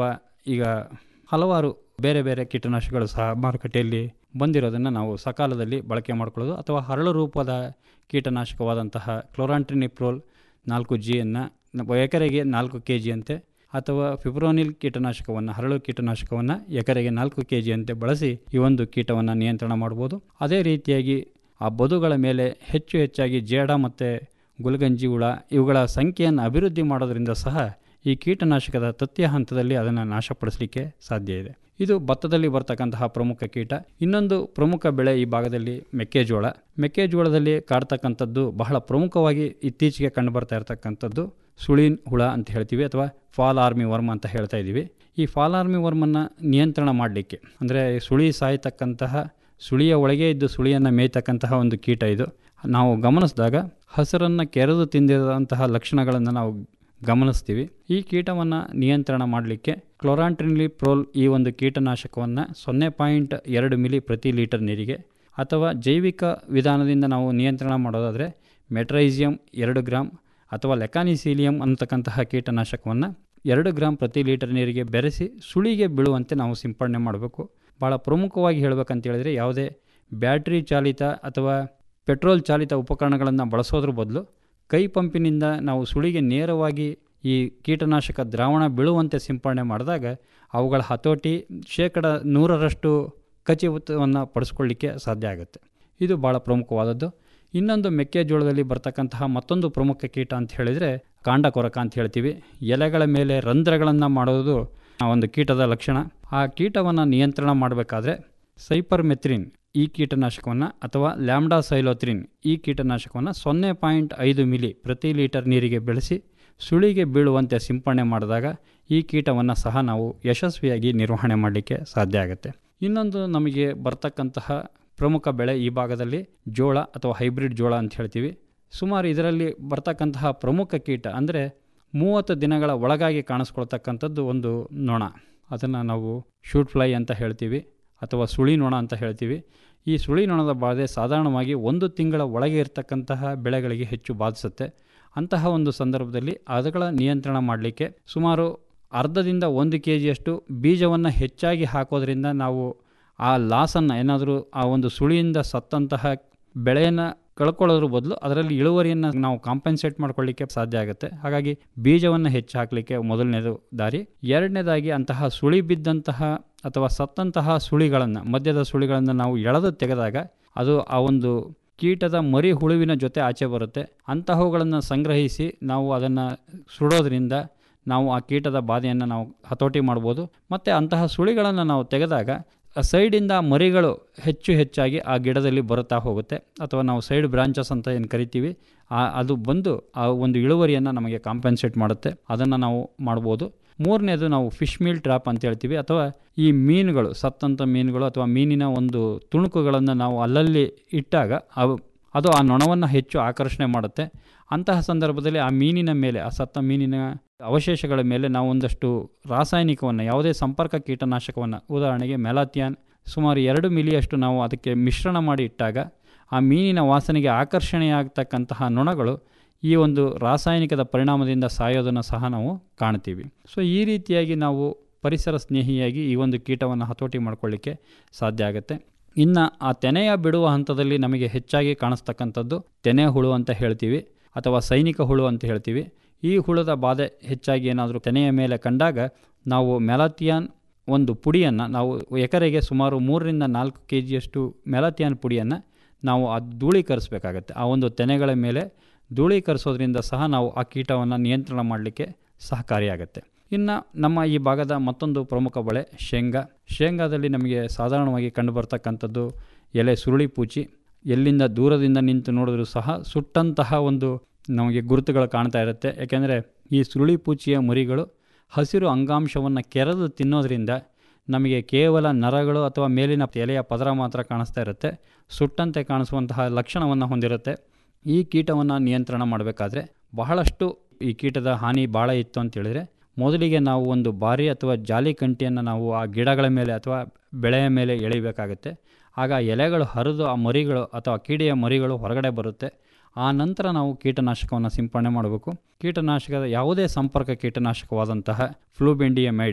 S3: ಈಗ ಹಲವಾರು ಬೇರೆ ಬೇರೆ ಕೀಟನಾಶಕಗಳು ಸಹ ಮಾರುಕಟ್ಟೆಯಲ್ಲಿ ಬಂದಿರೋದನ್ನು ನಾವು ಸಕಾಲದಲ್ಲಿ ಬಳಕೆ ಮಾಡಿಕೊಳ್ಳೋದು ಅಥವಾ ಹರಳು ರೂಪದ ಕೀಟನಾಶಕವಾದಂತಹ ಕ್ಲೋರಾಂಟ್ರಿನಿಪ್ರೋಲ್ ನಾಲ್ಕು ಜಿಯನ್ನು ಎಕರೆಗೆ ನಾಲ್ಕು ಕೆ ಜಿಯಂತೆ ಅಥವಾ ಫಿಬ್ರೋನಿಲ್ ಕೀಟನಾಶಕವನ್ನು ಹರಳು ಕೀಟನಾಶಕವನ್ನು ಎಕರೆಗೆ ನಾಲ್ಕು ಕೆ ಜಿಯಂತೆ ಬಳಸಿ ಈ ಒಂದು ಕೀಟವನ್ನು ನಿಯಂತ್ರಣ ಮಾಡ್ಬೋದು ಅದೇ ರೀತಿಯಾಗಿ ಆ ಬದುಗಳ ಮೇಲೆ ಹೆಚ್ಚು ಹೆಚ್ಚಾಗಿ ಜೇಡ ಮತ್ತು ಗುಲ್ಗಂಜಿ ಹುಳ ಇವುಗಳ ಸಂಖ್ಯೆಯನ್ನು ಅಭಿವೃದ್ಧಿ ಮಾಡೋದರಿಂದ ಸಹ ಈ ಕೀಟನಾಶಕದ ತಥ್ಯ ಹಂತದಲ್ಲಿ ಅದನ್ನು ನಾಶಪಡಿಸಲಿಕ್ಕೆ ಸಾಧ್ಯ ಇದೆ ಇದು ಭತ್ತದಲ್ಲಿ ಬರ್ತಕ್ಕಂತಹ ಪ್ರಮುಖ ಕೀಟ ಇನ್ನೊಂದು ಪ್ರಮುಖ ಬೆಳೆ ಈ ಭಾಗದಲ್ಲಿ ಮೆಕ್ಕೆಜೋಳ ಮೆಕ್ಕೆಜೋಳದಲ್ಲಿ ಕಾಡ್ತಕ್ಕಂಥದ್ದು ಬಹಳ ಪ್ರಮುಖವಾಗಿ ಇತ್ತೀಚೆಗೆ ಕಂಡುಬರ್ತಾ ಇರತಕ್ಕಂಥದ್ದು ಸುಳಿನ್ ಹುಳ ಅಂತ ಹೇಳ್ತೀವಿ ಅಥವಾ ಫಾಲ್ ಆರ್ಮಿ ವರ್ಮ್ ಅಂತ ಹೇಳ್ತಾ ಇದ್ದೀವಿ ಈ ಫಾಲ್ ಆರ್ಮಿ ವರ್ಮನ್ನು ನಿಯಂತ್ರಣ ಮಾಡಲಿಕ್ಕೆ ಅಂದರೆ ಸುಳಿ ಸಾಯ್ತಕ್ಕಂತಹ ಸುಳಿಯ ಒಳಗೆ ಇದ್ದು ಸುಳಿಯನ್ನು ಮೇಯ್ತಕ್ಕಂತಹ ಒಂದು ಕೀಟ ಇದು ನಾವು ಗಮನಿಸಿದಾಗ ಹಸಿರನ್ನು ಕೆರೆದು ತಿಂದಿರುವಂತಹ ಲಕ್ಷಣಗಳನ್ನು ನಾವು ಗಮನಿಸ್ತೀವಿ ಈ ಕೀಟವನ್ನು ನಿಯಂತ್ರಣ ಮಾಡಲಿಕ್ಕೆ ಕ್ಲೋರಾಂಟ್ರಿನ್ಲಿ ಪ್ರೋಲ್ ಈ ಒಂದು ಕೀಟನಾಶಕವನ್ನು ಸೊನ್ನೆ ಪಾಯಿಂಟ್ ಎರಡು ಮಿಲಿ ಪ್ರತಿ ಲೀಟರ್ ನೀರಿಗೆ ಅಥವಾ ಜೈವಿಕ ವಿಧಾನದಿಂದ ನಾವು ನಿಯಂತ್ರಣ ಮಾಡೋದಾದರೆ ಮೆಟ್ರೈಸಿಯಂ ಎರಡು ಗ್ರಾಮ್ ಅಥವಾ ಲೆಕಾನಿಸೀಲಿಯಂ ಅಂತಕ್ಕಂತಹ ಕೀಟನಾಶಕವನ್ನು ಎರಡು ಗ್ರಾಮ್ ಪ್ರತಿ ಲೀಟರ್ ನೀರಿಗೆ ಬೆರೆಸಿ ಸುಳಿಗೆ ಬೀಳುವಂತೆ ನಾವು ಸಿಂಪಡಣೆ ಮಾಡಬೇಕು ಭಾಳ ಪ್ರಮುಖವಾಗಿ ಹೇಳಬೇಕಂತ ಹೇಳಿದರೆ ಯಾವುದೇ ಬ್ಯಾಟ್ರಿ ಚಾಲಿತ ಅಥವಾ ಪೆಟ್ರೋಲ್ ಚಾಲಿತ ಉಪಕರಣಗಳನ್ನು ಬಳಸೋದ್ರ ಬದಲು ಕೈ ಪಂಪಿನಿಂದ ನಾವು ಸುಳಿಗೆ ನೇರವಾಗಿ ಈ ಕೀಟನಾಶಕ ದ್ರಾವಣ ಬೀಳುವಂತೆ ಸಿಂಪಡಣೆ ಮಾಡಿದಾಗ ಅವುಗಳ ಹತೋಟಿ ಶೇಕಡ ನೂರರಷ್ಟು ಖಚಿತವನ್ನು ಪಡಿಸ್ಕೊಳ್ಳಿಕ್ಕೆ ಸಾಧ್ಯ ಆಗುತ್ತೆ ಇದು ಭಾಳ ಪ್ರಮುಖವಾದದ್ದು ಇನ್ನೊಂದು ಮೆಕ್ಕೆಜೋಳದಲ್ಲಿ ಬರ್ತಕ್ಕಂತಹ ಮತ್ತೊಂದು ಪ್ರಮುಖ ಕೀಟ ಅಂತ ಹೇಳಿದರೆ ಕಾಂಡ ಕೊರಕ ಅಂತ ಹೇಳ್ತೀವಿ ಎಲೆಗಳ ಮೇಲೆ ರಂಧ್ರಗಳನ್ನು ಮಾಡೋದು ಆ ಒಂದು ಕೀಟದ ಲಕ್ಷಣ ಆ ಕೀಟವನ್ನು ನಿಯಂತ್ರಣ ಮಾಡಬೇಕಾದ್ರೆ ಸೈಪರ್ ಮೆಥ್ರಿನ್ ಈ ಕೀಟನಾಶಕವನ್ನು ಅಥವಾ ಲ್ಯಾಮ್ಡಾ ಸೈಲೋತ್ರಿನ್ ಈ ಕೀಟನಾಶಕವನ್ನು ಸೊನ್ನೆ ಪಾಯಿಂಟ್ ಐದು ಮಿಲಿ ಪ್ರತಿ ಲೀಟರ್ ನೀರಿಗೆ ಬೆಳೆಸಿ ಸುಳಿಗೆ ಬೀಳುವಂತೆ ಸಿಂಪಡಣೆ ಮಾಡಿದಾಗ ಈ ಕೀಟವನ್ನು ಸಹ ನಾವು ಯಶಸ್ವಿಯಾಗಿ ನಿರ್ವಹಣೆ ಮಾಡಲಿಕ್ಕೆ ಸಾಧ್ಯ ಆಗುತ್ತೆ ಇನ್ನೊಂದು ನಮಗೆ ಬರ್ತಕ್ಕಂತಹ ಪ್ರಮುಖ ಬೆಳೆ ಈ ಭಾಗದಲ್ಲಿ ಜೋಳ ಅಥವಾ ಹೈಬ್ರಿಡ್ ಜೋಳ ಅಂತ ಹೇಳ್ತೀವಿ ಸುಮಾರು ಇದರಲ್ಲಿ ಬರ್ತಕ್ಕಂತಹ ಪ್ರಮುಖ ಕೀಟ ಅಂದರೆ ಮೂವತ್ತು ದಿನಗಳ ಒಳಗಾಗಿ ಕಾಣಿಸ್ಕೊಳ್ತಕ್ಕಂಥದ್ದು ಒಂದು ನೊಣ ಅದನ್ನು ನಾವು ಶೂಟ್ ಫ್ಲೈ ಅಂತ ಹೇಳ್ತೀವಿ ಅಥವಾ ಸುಳಿ ನೊಣ ಅಂತ ಹೇಳ್ತೀವಿ ಈ ಸುಳಿ ನೊಣದ ಬಾಧೆ ಸಾಧಾರಣವಾಗಿ ಒಂದು ತಿಂಗಳ ಒಳಗೆ ಇರತಕ್ಕಂತಹ ಬೆಳೆಗಳಿಗೆ ಹೆಚ್ಚು ಬಾಧಿಸುತ್ತೆ ಅಂತಹ ಒಂದು ಸಂದರ್ಭದಲ್ಲಿ ಅವುಗಳ ನಿಯಂತ್ರಣ ಮಾಡಲಿಕ್ಕೆ ಸುಮಾರು ಅರ್ಧದಿಂದ ಒಂದು ಕೆ ಜಿಯಷ್ಟು ಬೀಜವನ್ನು ಹೆಚ್ಚಾಗಿ ಹಾಕೋದ್ರಿಂದ ನಾವು ಆ ಲಾಸನ್ನು ಏನಾದರೂ ಆ ಒಂದು ಸುಳಿಯಿಂದ ಸತ್ತಂತಹ ಬೆಳೆಯನ್ನು ಕಳ್ಕೊಳ್ಳೋದ್ರ ಬದಲು ಅದರಲ್ಲಿ ಇಳುವರಿಯನ್ನು ನಾವು ಕಾಂಪನ್ಸೇಟ್ ಮಾಡ್ಕೊಳ್ಳಿಕ್ಕೆ ಸಾಧ್ಯ ಆಗುತ್ತೆ ಹಾಗಾಗಿ ಬೀಜವನ್ನು ಹೆಚ್ಚು ಹಾಕಲಿಕ್ಕೆ ಮೊದಲನೇದು ದಾರಿ ಎರಡನೇದಾಗಿ ಅಂತಹ ಸುಳಿ ಬಿದ್ದಂತಹ ಅಥವಾ ಸತ್ತಂತಹ ಸುಳಿಗಳನ್ನು ಮಧ್ಯದ ಸುಳಿಗಳನ್ನು ನಾವು ಎಳೆದು ತೆಗೆದಾಗ ಅದು ಆ ಒಂದು ಕೀಟದ ಮರಿ ಹುಳುವಿನ ಜೊತೆ ಆಚೆ ಬರುತ್ತೆ ಅಂತಹವುಗಳನ್ನು ಸಂಗ್ರಹಿಸಿ ನಾವು ಅದನ್ನು ಸುಡೋದ್ರಿಂದ ನಾವು ಆ ಕೀಟದ ಬಾಧೆಯನ್ನು ನಾವು ಹತೋಟಿ ಮಾಡ್ಬೋದು ಮತ್ತು ಅಂತಹ ಸುಳಿಗಳನ್ನು ನಾವು ತೆಗೆದಾಗ ಸೈಡಿಂದ ಮರಿಗಳು ಹೆಚ್ಚು ಹೆಚ್ಚಾಗಿ ಆ ಗಿಡದಲ್ಲಿ ಬರುತ್ತಾ ಹೋಗುತ್ತೆ ಅಥವಾ ನಾವು ಸೈಡ್ ಬ್ರಾಂಚಸ್ ಅಂತ ಏನು ಕರಿತೀವಿ ಆ ಅದು ಬಂದು ಆ ಒಂದು ಇಳುವರಿಯನ್ನು ನಮಗೆ ಕಾಂಪನ್ಸೇಟ್ ಮಾಡುತ್ತೆ ಅದನ್ನು ನಾವು ಮಾಡ್ಬೋದು ಮೂರನೇದು ನಾವು ಫಿಶ್ ಮೀಲ್ ಟ್ರಾಪ್ ಅಂತ ಹೇಳ್ತೀವಿ ಅಥವಾ ಈ ಮೀನುಗಳು ಸತ್ತಂಥ ಮೀನುಗಳು ಅಥವಾ ಮೀನಿನ ಒಂದು ತುಣುಕುಗಳನ್ನು ನಾವು ಅಲ್ಲಲ್ಲಿ ಇಟ್ಟಾಗ ಅವು ಅದು ಆ ನೊಣವನ್ನು ಹೆಚ್ಚು ಆಕರ್ಷಣೆ ಮಾಡುತ್ತೆ ಅಂತಹ ಸಂದರ್ಭದಲ್ಲಿ ಆ ಮೀನಿನ ಮೇಲೆ ಆ ಸತ್ತ ಮೀನಿನ ಅವಶೇಷಗಳ ಮೇಲೆ ನಾವು ಒಂದಷ್ಟು ರಾಸಾಯನಿಕವನ್ನು ಯಾವುದೇ ಸಂಪರ್ಕ ಕೀಟನಾಶಕವನ್ನು ಉದಾಹರಣೆಗೆ ಮೆಲಾಥಿಯಾನ್ ಸುಮಾರು ಎರಡು ಮಿಲಿಯಷ್ಟು ನಾವು ಅದಕ್ಕೆ ಮಿಶ್ರಣ ಮಾಡಿ ಇಟ್ಟಾಗ ಆ ಮೀನಿನ ವಾಸನೆಗೆ ಆಕರ್ಷಣೆಯಾಗತಕ್ಕಂತಹ ನೊಣಗಳು ಈ ಒಂದು ರಾಸಾಯನಿಕದ ಪರಿಣಾಮದಿಂದ ಸಾಯೋದನ್ನು ಸಹ ನಾವು ಕಾಣ್ತೀವಿ ಸೊ ಈ ರೀತಿಯಾಗಿ ನಾವು ಪರಿಸರ ಸ್ನೇಹಿಯಾಗಿ ಈ ಒಂದು ಕೀಟವನ್ನು ಹತೋಟಿ ಮಾಡ್ಕೊಳ್ಳಿಕ್ಕೆ ಸಾಧ್ಯ ಆಗುತ್ತೆ ಇನ್ನು ಆ ತೆನೆಯ ಬಿಡುವ ಹಂತದಲ್ಲಿ ನಮಗೆ ಹೆಚ್ಚಾಗಿ ಕಾಣಿಸ್ತಕ್ಕಂಥದ್ದು ತೆನೆ ಹುಳು ಅಂತ ಹೇಳ್ತೀವಿ ಅಥವಾ ಸೈನಿಕ ಹುಳು ಅಂತ ಹೇಳ್ತೀವಿ ಈ ಹುಳದ ಬಾಧೆ ಹೆಚ್ಚಾಗಿ ಏನಾದರೂ ತೆನೆಯ ಮೇಲೆ ಕಂಡಾಗ ನಾವು ಮೆಲಾಥಿಯಾನ್ ಒಂದು ಪುಡಿಯನ್ನು ನಾವು ಎಕರೆಗೆ ಸುಮಾರು ಮೂರರಿಂದ ನಾಲ್ಕು ಕೆ ಜಿಯಷ್ಟು ಮೆಲಾಥಿಯಾನ್ ಪುಡಿಯನ್ನು ನಾವು ಅದು ಧೂಳೀಕರಿಸಬೇಕಾಗತ್ತೆ ಆ ಒಂದು ತೆನೆಗಳ ಮೇಲೆ ಧೂಳೀಕರಿಸೋದ್ರಿಂದ ಸಹ ನಾವು ಆ ಕೀಟವನ್ನು ನಿಯಂತ್ರಣ ಮಾಡಲಿಕ್ಕೆ ಸಹಕಾರಿಯಾಗುತ್ತೆ ಇನ್ನು ನಮ್ಮ ಈ ಭಾಗದ ಮತ್ತೊಂದು ಪ್ರಮುಖ ಬೆಳೆ ಶೇಂಗಾ ಶೇಂಗಾದಲ್ಲಿ ನಮಗೆ ಸಾಧಾರಣವಾಗಿ ಕಂಡುಬರ್ತಕ್ಕಂಥದ್ದು ಎಲೆ ಸುರುಳಿ ಪೂಚಿ ಎಲ್ಲಿಂದ ದೂರದಿಂದ ನಿಂತು ನೋಡಿದ್ರೂ ಸಹ ಸುಟ್ಟಂತಹ ಒಂದು ನಮಗೆ ಗುರುತುಗಳು ಕಾಣ್ತಾ ಇರುತ್ತೆ ಯಾಕೆಂದರೆ ಈ ಸುರುಳಿ ಪೂಚಿಯ ಮರಿಗಳು ಹಸಿರು ಅಂಗಾಂಶವನ್ನು ಕೆರೆದು ತಿನ್ನೋದ್ರಿಂದ ನಮಗೆ ಕೇವಲ ನರಗಳು ಅಥವಾ ಮೇಲಿನ ಎಲೆಯ ಪದರ ಮಾತ್ರ ಕಾಣಿಸ್ತಾ ಇರುತ್ತೆ ಸುಟ್ಟಂತೆ ಕಾಣಿಸುವಂತಹ ಲಕ್ಷಣವನ್ನು ಹೊಂದಿರುತ್ತೆ ಈ ಕೀಟವನ್ನು ನಿಯಂತ್ರಣ ಮಾಡಬೇಕಾದ್ರೆ ಬಹಳಷ್ಟು ಈ ಕೀಟದ ಹಾನಿ ಭಾಳ ಇತ್ತು ಅಂತ ಹೇಳಿದರೆ ಮೊದಲಿಗೆ ನಾವು ಒಂದು ಬಾರಿ ಅಥವಾ ಜಾಲಿ ಕಂಟಿಯನ್ನು ನಾವು ಆ ಗಿಡಗಳ ಮೇಲೆ ಅಥವಾ ಬೆಳೆಯ ಮೇಲೆ ಎಳಿಬೇಕಾಗುತ್ತೆ ಆಗ ಎಲೆಗಳು ಹರಿದು ಆ ಮರಿಗಳು ಅಥವಾ ಕೀಡೆಯ ಮರಿಗಳು ಹೊರಗಡೆ ಬರುತ್ತೆ ಆ ನಂತರ ನಾವು ಕೀಟನಾಶಕವನ್ನು ಸಿಂಪಡಣೆ ಮಾಡಬೇಕು ಕೀಟನಾಶಕದ ಯಾವುದೇ ಸಂಪರ್ಕ ಕೀಟನಾಶಕವಾದಂತಹ ಫ್ಲೂಬೆಂಡಿಯಮೈಡ್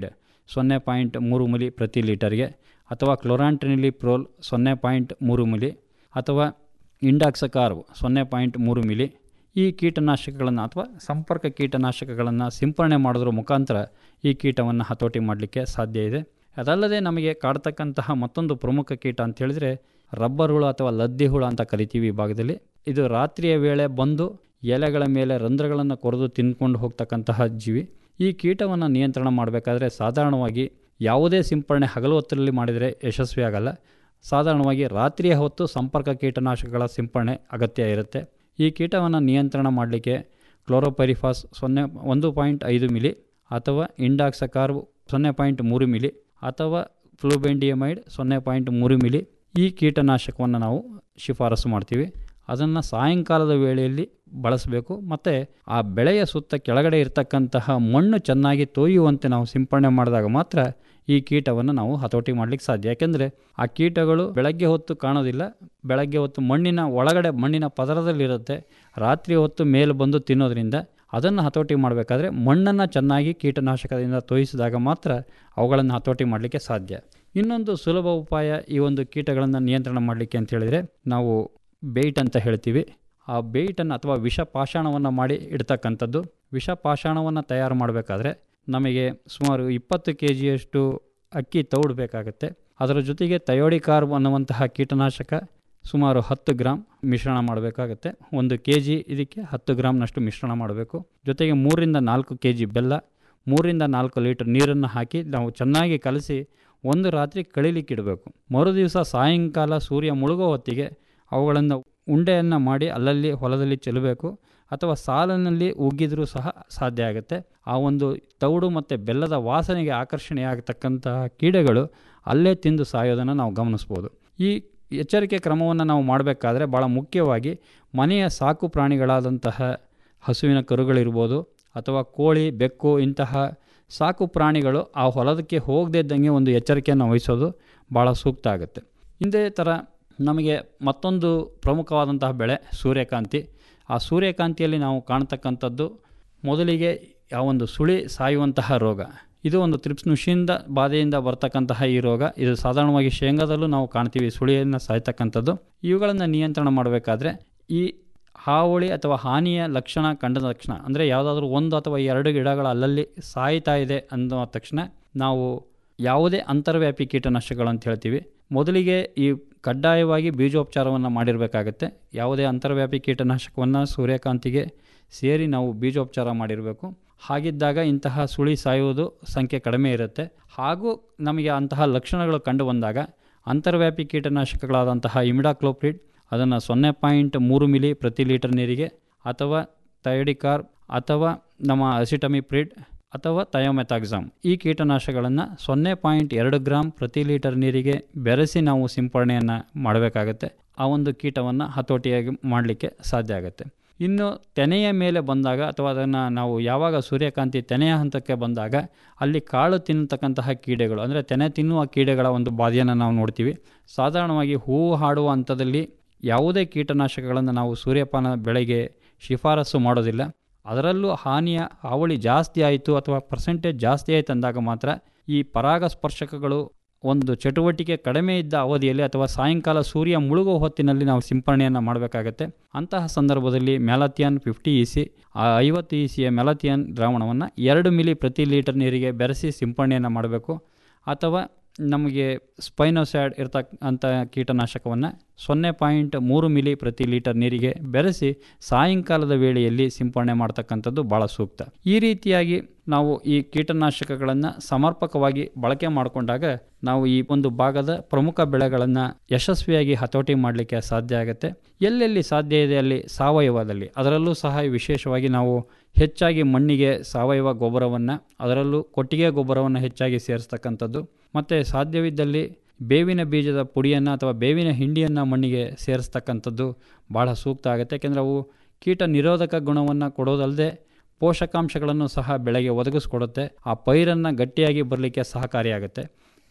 S3: ಸೊನ್ನೆ ಪಾಯಿಂಟ್ ಮೂರು ಮಿಲಿ ಪ್ರತಿ ಲೀಟರ್ಗೆ ಅಥವಾ ಕ್ಲೋರಾಂಟ್ರಿನಿಲಿ ಪ್ರೋಲ್ ಸೊನ್ನೆ ಪಾಯಿಂಟ್ ಮೂರು ಮಿಲಿ ಅಥವಾ ಇಂಡಾಕ್ಸಕಾರ್ವ್ ಸೊನ್ನೆ ಪಾಯಿಂಟ್ ಮೂರು ಮಿಲಿ ಈ ಕೀಟನಾಶಕಗಳನ್ನು ಅಥವಾ ಸಂಪರ್ಕ ಕೀಟನಾಶಕಗಳನ್ನು ಸಿಂಪರಣೆ ಮಾಡೋದ್ರ ಮುಖಾಂತರ ಈ ಕೀಟವನ್ನು ಹತೋಟಿ ಮಾಡಲಿಕ್ಕೆ ಸಾಧ್ಯ ಇದೆ ಅದಲ್ಲದೆ ನಮಗೆ ಕಾಡ್ತಕ್ಕಂತಹ ಮತ್ತೊಂದು ಪ್ರಮುಖ ಕೀಟ ಅಂತ ಹೇಳಿದರೆ ರಬ್ಬರ್ ಹುಳು ಅಥವಾ ಲದ್ದಿ ಹುಳು ಅಂತ ಕರಿತೀವಿ ಈ ಭಾಗದಲ್ಲಿ ಇದು ರಾತ್ರಿಯ ವೇಳೆ ಬಂದು ಎಲೆಗಳ ಮೇಲೆ ರಂಧ್ರಗಳನ್ನು ಕೊರೆದು ತಿಂದ್ಕೊಂಡು ಹೋಗ್ತಕ್ಕಂತಹ ಜೀವಿ ಈ ಕೀಟವನ್ನು ನಿಯಂತ್ರಣ ಮಾಡಬೇಕಾದ್ರೆ ಸಾಧಾರಣವಾಗಿ ಯಾವುದೇ ಸಿಂಪರಣೆ ಹಗಲು ಹೊತ್ತಲ್ಲಿ ಮಾಡಿದರೆ ಯಶಸ್ವಿ ಆಗಲ್ಲ ಸಾಧಾರಣವಾಗಿ ರಾತ್ರಿಯ ಹೊತ್ತು ಸಂಪರ್ಕ ಕೀಟನಾಶಕಗಳ ಸಿಂಪರಣೆ ಅಗತ್ಯ ಇರುತ್ತೆ ಈ ಕೀಟವನ್ನು ನಿಯಂತ್ರಣ ಮಾಡಲಿಕ್ಕೆ ಕ್ಲೋರೋಪೈರಿಫಾಸ್ ಸೊನ್ನೆ ಒಂದು ಪಾಯಿಂಟ್ ಐದು ಮಿಲಿ ಅಥವಾ ಇಂಡಾಕ್ಸಕಾರ್ವ್ ಸೊನ್ನೆ ಪಾಯಿಂಟ್ ಮೂರು ಮಿಲಿ ಅಥವಾ ಫ್ಲೂಬೆಂಡಿಯಮೈಡ್ ಸೊನ್ನೆ ಪಾಯಿಂಟ್ ಮೂರು ಮಿಲಿ ಈ ಕೀಟನಾಶಕವನ್ನು ನಾವು ಶಿಫಾರಸು ಮಾಡ್ತೀವಿ ಅದನ್ನು ಸಾಯಂಕಾಲದ ವೇಳೆಯಲ್ಲಿ ಬಳಸಬೇಕು ಮತ್ತು ಆ ಬೆಳೆಯ ಸುತ್ತ ಕೆಳಗಡೆ ಇರತಕ್ಕಂತಹ ಮಣ್ಣು ಚೆನ್ನಾಗಿ ತೋಯುವಂತೆ ನಾವು ಸಿಂಪರಣೆ ಮಾಡಿದಾಗ ಮಾತ್ರ ಈ ಕೀಟವನ್ನು ನಾವು ಹತೋಟಿ ಮಾಡಲಿಕ್ಕೆ ಸಾಧ್ಯ ಯಾಕೆಂದರೆ ಆ ಕೀಟಗಳು ಬೆಳಗ್ಗೆ ಹೊತ್ತು ಕಾಣೋದಿಲ್ಲ ಬೆಳಗ್ಗೆ ಹೊತ್ತು ಮಣ್ಣಿನ ಒಳಗಡೆ ಮಣ್ಣಿನ ಪದರದಲ್ಲಿರುತ್ತೆ ರಾತ್ರಿ ಹೊತ್ತು ಮೇಲೆ ಬಂದು ತಿನ್ನೋದ್ರಿಂದ ಅದನ್ನು ಹತೋಟಿ ಮಾಡಬೇಕಾದ್ರೆ ಮಣ್ಣನ್ನು ಚೆನ್ನಾಗಿ ಕೀಟನಾಶಕದಿಂದ ತೋಯಿಸಿದಾಗ ಮಾತ್ರ ಅವುಗಳನ್ನು ಹತೋಟಿ ಮಾಡಲಿಕ್ಕೆ ಸಾಧ್ಯ ಇನ್ನೊಂದು ಸುಲಭ ಉಪಾಯ ಈ ಒಂದು ಕೀಟಗಳನ್ನು ನಿಯಂತ್ರಣ ಮಾಡಲಿಕ್ಕೆ ಅಂತ ಹೇಳಿದರೆ ನಾವು ಬೇಯ್ಟ್ ಅಂತ ಹೇಳ್ತೀವಿ ಆ ಬೇಯ್ಟನ್ನು ಅಥವಾ ವಿಷ ಪಾಷಾಣವನ್ನು ಮಾಡಿ ಇಡ್ತಕ್ಕಂಥದ್ದು ವಿಷ ಪಾಷಾಣವನ್ನು ತಯಾರು ಮಾಡಬೇಕಾದ್ರೆ ನಮಗೆ ಸುಮಾರು ಇಪ್ಪತ್ತು ಕೆ ಜಿಯಷ್ಟು ಅಕ್ಕಿ ತೌಡು ಬೇಕಾಗುತ್ತೆ ಅದರ ಜೊತೆಗೆ ತಯೋಡಿಕಾರ್ಬ್ ಅನ್ನುವಂತಹ ಕೀಟನಾಶಕ ಸುಮಾರು ಹತ್ತು ಗ್ರಾಮ್ ಮಿಶ್ರಣ ಮಾಡಬೇಕಾಗತ್ತೆ ಒಂದು ಕೆ ಜಿ ಇದಕ್ಕೆ ಹತ್ತು ಗ್ರಾಮ್ನಷ್ಟು ಮಿಶ್ರಣ ಮಾಡಬೇಕು ಜೊತೆಗೆ ಮೂರರಿಂದ ನಾಲ್ಕು ಕೆ ಜಿ ಬೆಲ್ಲ ಮೂರರಿಂದ ನಾಲ್ಕು ಲೀಟರ್ ನೀರನ್ನು ಹಾಕಿ ನಾವು ಚೆನ್ನಾಗಿ ಕಲಸಿ ಒಂದು ರಾತ್ರಿ ಕಳಿಲಿಕ್ಕೆ ಇಡಬೇಕು ಮರುದಿವಸ ಸಾಯಂಕಾಲ ಸೂರ್ಯ ಮುಳುಗೋ ಹೊತ್ತಿಗೆ ಅವುಗಳನ್ನು ಉಂಡೆಯನ್ನು ಮಾಡಿ ಅಲ್ಲಲ್ಲಿ ಹೊಲದಲ್ಲಿ ಚೆಲ್ಲಬೇಕು ಅಥವಾ ಸಾಲಿನಲ್ಲಿ ಉಗ್ಗಿದ್ರೂ ಸಹ ಸಾಧ್ಯ ಆಗುತ್ತೆ ಆ ಒಂದು ತೌಡು ಮತ್ತು ಬೆಲ್ಲದ ವಾಸನೆಗೆ ಆಕರ್ಷಣೆಯಾಗತಕ್ಕಂತಹ ಕೀಡೆಗಳು ಅಲ್ಲೇ ತಿಂದು ಸಾಯೋದನ್ನು ನಾವು ಗಮನಿಸ್ಬೋದು ಈ ಎಚ್ಚರಿಕೆ ಕ್ರಮವನ್ನು ನಾವು ಮಾಡಬೇಕಾದ್ರೆ ಭಾಳ ಮುಖ್ಯವಾಗಿ ಮನೆಯ ಸಾಕು ಪ್ರಾಣಿಗಳಾದಂತಹ ಹಸುವಿನ ಕರುಗಳಿರ್ಬೋದು ಅಥವಾ ಕೋಳಿ ಬೆಕ್ಕು ಇಂತಹ ಸಾಕು ಪ್ರಾಣಿಗಳು ಆ ಹೊಲದಕ್ಕೆ ಹೋಗದೇ ಇದ್ದಂಗೆ ಒಂದು ಎಚ್ಚರಿಕೆಯನ್ನು ವಹಿಸೋದು ಭಾಳ ಸೂಕ್ತ ಆಗುತ್ತೆ ಇದೇ ಥರ ನಮಗೆ ಮತ್ತೊಂದು ಪ್ರಮುಖವಾದಂತಹ ಬೆಳೆ ಸೂರ್ಯಕಾಂತಿ ಆ ಸೂರ್ಯಕಾಂತಿಯಲ್ಲಿ ನಾವು ಕಾಣ್ತಕ್ಕಂಥದ್ದು ಮೊದಲಿಗೆ ಆ ಒಂದು ಸುಳಿ ಸಾಯುವಂತಹ ರೋಗ ಇದು ಒಂದು ತ್ರಿಪ್ಸ್ ನುಷಿಯಿಂದ ಬಾಧೆಯಿಂದ ಬರ್ತಕ್ಕಂತಹ ಈ ರೋಗ ಇದು ಸಾಧಾರಣವಾಗಿ ಶೇಂಗಾದಲ್ಲೂ ನಾವು ಕಾಣ್ತೀವಿ ಸುಳಿಯನ್ನು ಸಾಯ್ತಕ್ಕಂಥದ್ದು ಇವುಗಳನ್ನು ನಿಯಂತ್ರಣ ಮಾಡಬೇಕಾದ್ರೆ ಈ ಹಾವಳಿ ಅಥವಾ ಹಾನಿಯ ಲಕ್ಷಣ ಕಂಡ ತಕ್ಷಣ ಅಂದರೆ ಯಾವುದಾದ್ರೂ ಒಂದು ಅಥವಾ ಎರಡು ಗಿಡಗಳ ಅಲ್ಲಲ್ಲಿ ಸಾಯ್ತಾ ಇದೆ ಅನ್ನೋ ತಕ್ಷಣ ನಾವು ಯಾವುದೇ ಅಂತರ್ವ್ಯಾಪಿ ಕೀಟನಾಶಕಗಳು ಅಂತ ಹೇಳ್ತೀವಿ ಮೊದಲಿಗೆ ಈ ಕಡ್ಡಾಯವಾಗಿ ಬೀಜೋಪಚಾರವನ್ನು ಮಾಡಿರಬೇಕಾಗತ್ತೆ ಯಾವುದೇ ಅಂತರ್ವ್ಯಾಪಿ ಕೀಟನಾಶಕವನ್ನು ಸೂರ್ಯಕಾಂತಿಗೆ ಸೇರಿ ನಾವು ಬೀಜೋಪಚಾರ ಮಾಡಿರಬೇಕು ಹಾಗಿದ್ದಾಗ ಇಂತಹ ಸುಳಿ ಸಾಯುವುದು ಸಂಖ್ಯೆ ಕಡಿಮೆ ಇರುತ್ತೆ ಹಾಗೂ ನಮಗೆ ಅಂತಹ ಲಕ್ಷಣಗಳು ಕಂಡು ಬಂದಾಗ ಅಂತರ್ವ್ಯಾಪಿ ಕೀಟನಾಶಕಗಳಾದಂತಹ ಇಮಿಡಾಕ್ಲೋಪ್ರಿಡ್ ಅದನ್ನು ಸೊನ್ನೆ ಪಾಯಿಂಟ್ ಮೂರು ಮಿಲಿ ಪ್ರತಿ ಲೀಟರ್ ನೀರಿಗೆ ಅಥವಾ ಥೈಡಿಕಾರ್ ಅಥವಾ ನಮ್ಮ ಅಸಿಟಮಿಪ್ರಿಡ್ ಅಥವಾ ಥಯೋಮೆಥಾಕ್ಸಾಮ್ ಈ ಕೀಟನಾಶಕಗಳನ್ನು ಸೊನ್ನೆ ಪಾಯಿಂಟ್ ಎರಡು ಗ್ರಾಮ್ ಪ್ರತಿ ಲೀಟರ್ ನೀರಿಗೆ ಬೆರೆಸಿ ನಾವು ಸಿಂಪರಣೆಯನ್ನು ಮಾಡಬೇಕಾಗತ್ತೆ ಆ ಒಂದು ಕೀಟವನ್ನು ಹತೋಟಿಯಾಗಿ ಮಾಡಲಿಕ್ಕೆ ಸಾಧ್ಯ ಆಗುತ್ತೆ ಇನ್ನು ತೆನೆಯ ಮೇಲೆ ಬಂದಾಗ ಅಥವಾ ಅದನ್ನು ನಾವು ಯಾವಾಗ ಸೂರ್ಯಕಾಂತಿ ತೆನೆಯ ಹಂತಕ್ಕೆ ಬಂದಾಗ ಅಲ್ಲಿ ಕಾಳು ತಿನ್ನತಕ್ಕಂತಹ ಕೀಡೆಗಳು ಅಂದರೆ ತೆನೆ ತಿನ್ನುವ ಕೀಡೆಗಳ ಒಂದು ಬಾಧೆಯನ್ನು ನಾವು ನೋಡ್ತೀವಿ ಸಾಧಾರಣವಾಗಿ ಹೂವು ಹಾಡುವ ಹಂತದಲ್ಲಿ ಯಾವುದೇ ಕೀಟನಾಶಕಗಳನ್ನು ನಾವು ಸೂರ್ಯಪಾನ ಬೆಳೆಗೆ ಶಿಫಾರಸು ಮಾಡೋದಿಲ್ಲ ಅದರಲ್ಲೂ ಹಾನಿಯ ಹಾವಳಿ ಜಾಸ್ತಿ ಆಯಿತು ಅಥವಾ ಪರ್ಸೆಂಟೇಜ್ ಜಾಸ್ತಿ ಆಯಿತು ಅಂದಾಗ ಮಾತ್ರ ಈ ಪರಾಗಸ್ಪರ್ಶಕಗಳು ಒಂದು ಚಟುವಟಿಕೆ ಕಡಿಮೆ ಇದ್ದ ಅವಧಿಯಲ್ಲಿ ಅಥವಾ ಸಾಯಂಕಾಲ ಸೂರ್ಯ ಮುಳುಗೋ ಹೊತ್ತಿನಲ್ಲಿ ನಾವು ಸಿಂಪರಣೆಯನ್ನು ಮಾಡಬೇಕಾಗತ್ತೆ ಅಂತಹ ಸಂದರ್ಭದಲ್ಲಿ ಮೆಲಥಿಯನ್ ಫಿಫ್ಟಿ ಇ ಸಿ ಆ ಐವತ್ತು ಇ ಸಿಯ ಮೆಲಥಿಯನ್ ದ್ರಾವಣವನ್ನು ಎರಡು ಮಿಲಿ ಪ್ರತಿ ಲೀಟರ್ ನೀರಿಗೆ ಬೆರೆಸಿ ಸಿಂಪರಣೆಯನ್ನು ಮಾಡಬೇಕು ಅಥವಾ ನಮಗೆ ಸ್ಪೈನೋಸ್ಯಾಡ್ ಇರ್ತಕ್ಕಂಥ ಕೀಟನಾಶಕವನ್ನು ಸೊನ್ನೆ ಪಾಯಿಂಟ್ ಮೂರು ಮಿಲಿ ಪ್ರತಿ ಲೀಟರ್ ನೀರಿಗೆ ಬೆರೆಸಿ ಸಾಯಂಕಾಲದ ವೇಳೆಯಲ್ಲಿ ಸಿಂಪರಣೆ ಮಾಡ್ತಕ್ಕಂಥದ್ದು ಭಾಳ ಸೂಕ್ತ ಈ ರೀತಿಯಾಗಿ ನಾವು ಈ ಕೀಟನಾಶಕಗಳನ್ನು ಸಮರ್ಪಕವಾಗಿ ಬಳಕೆ ಮಾಡಿಕೊಂಡಾಗ ನಾವು ಈ ಒಂದು ಭಾಗದ ಪ್ರಮುಖ ಬೆಳೆಗಳನ್ನು ಯಶಸ್ವಿಯಾಗಿ ಹತೋಟಿ ಮಾಡಲಿಕ್ಕೆ ಸಾಧ್ಯ ಆಗುತ್ತೆ ಎಲ್ಲೆಲ್ಲಿ ಸಾಧ್ಯ ಇದೆ ಅಲ್ಲಿ ಸಾವಯವದಲ್ಲಿ ಅದರಲ್ಲೂ ಸಹ ವಿಶೇಷವಾಗಿ ನಾವು ಹೆಚ್ಚಾಗಿ ಮಣ್ಣಿಗೆ ಸಾವಯವ ಗೊಬ್ಬರವನ್ನು ಅದರಲ್ಲೂ ಕೊಟ್ಟಿಗೆ ಗೊಬ್ಬರವನ್ನು ಹೆಚ್ಚಾಗಿ ಸೇರಿಸ್ತಕ್ಕಂಥದ್ದು ಮತ್ತು ಸಾಧ್ಯವಿದ್ದಲ್ಲಿ ಬೇವಿನ ಬೀಜದ ಪುಡಿಯನ್ನು ಅಥವಾ ಬೇವಿನ ಹಿಂಡಿಯನ್ನು ಮಣ್ಣಿಗೆ ಸೇರಿಸ್ತಕ್ಕಂಥದ್ದು ಭಾಳ ಸೂಕ್ತ ಆಗುತ್ತೆ ಯಾಕೆಂದರೆ ಅವು ಕೀಟ ನಿರೋಧಕ ಗುಣವನ್ನು ಕೊಡೋದಲ್ಲದೆ ಪೋಷಕಾಂಶಗಳನ್ನು ಸಹ ಬೆಳೆಗೆ ಒದಗಿಸ್ಕೊಡುತ್ತೆ ಆ ಪೈರನ್ನು ಗಟ್ಟಿಯಾಗಿ ಬರಲಿಕ್ಕೆ ಸಹಕಾರಿಯಾಗುತ್ತೆ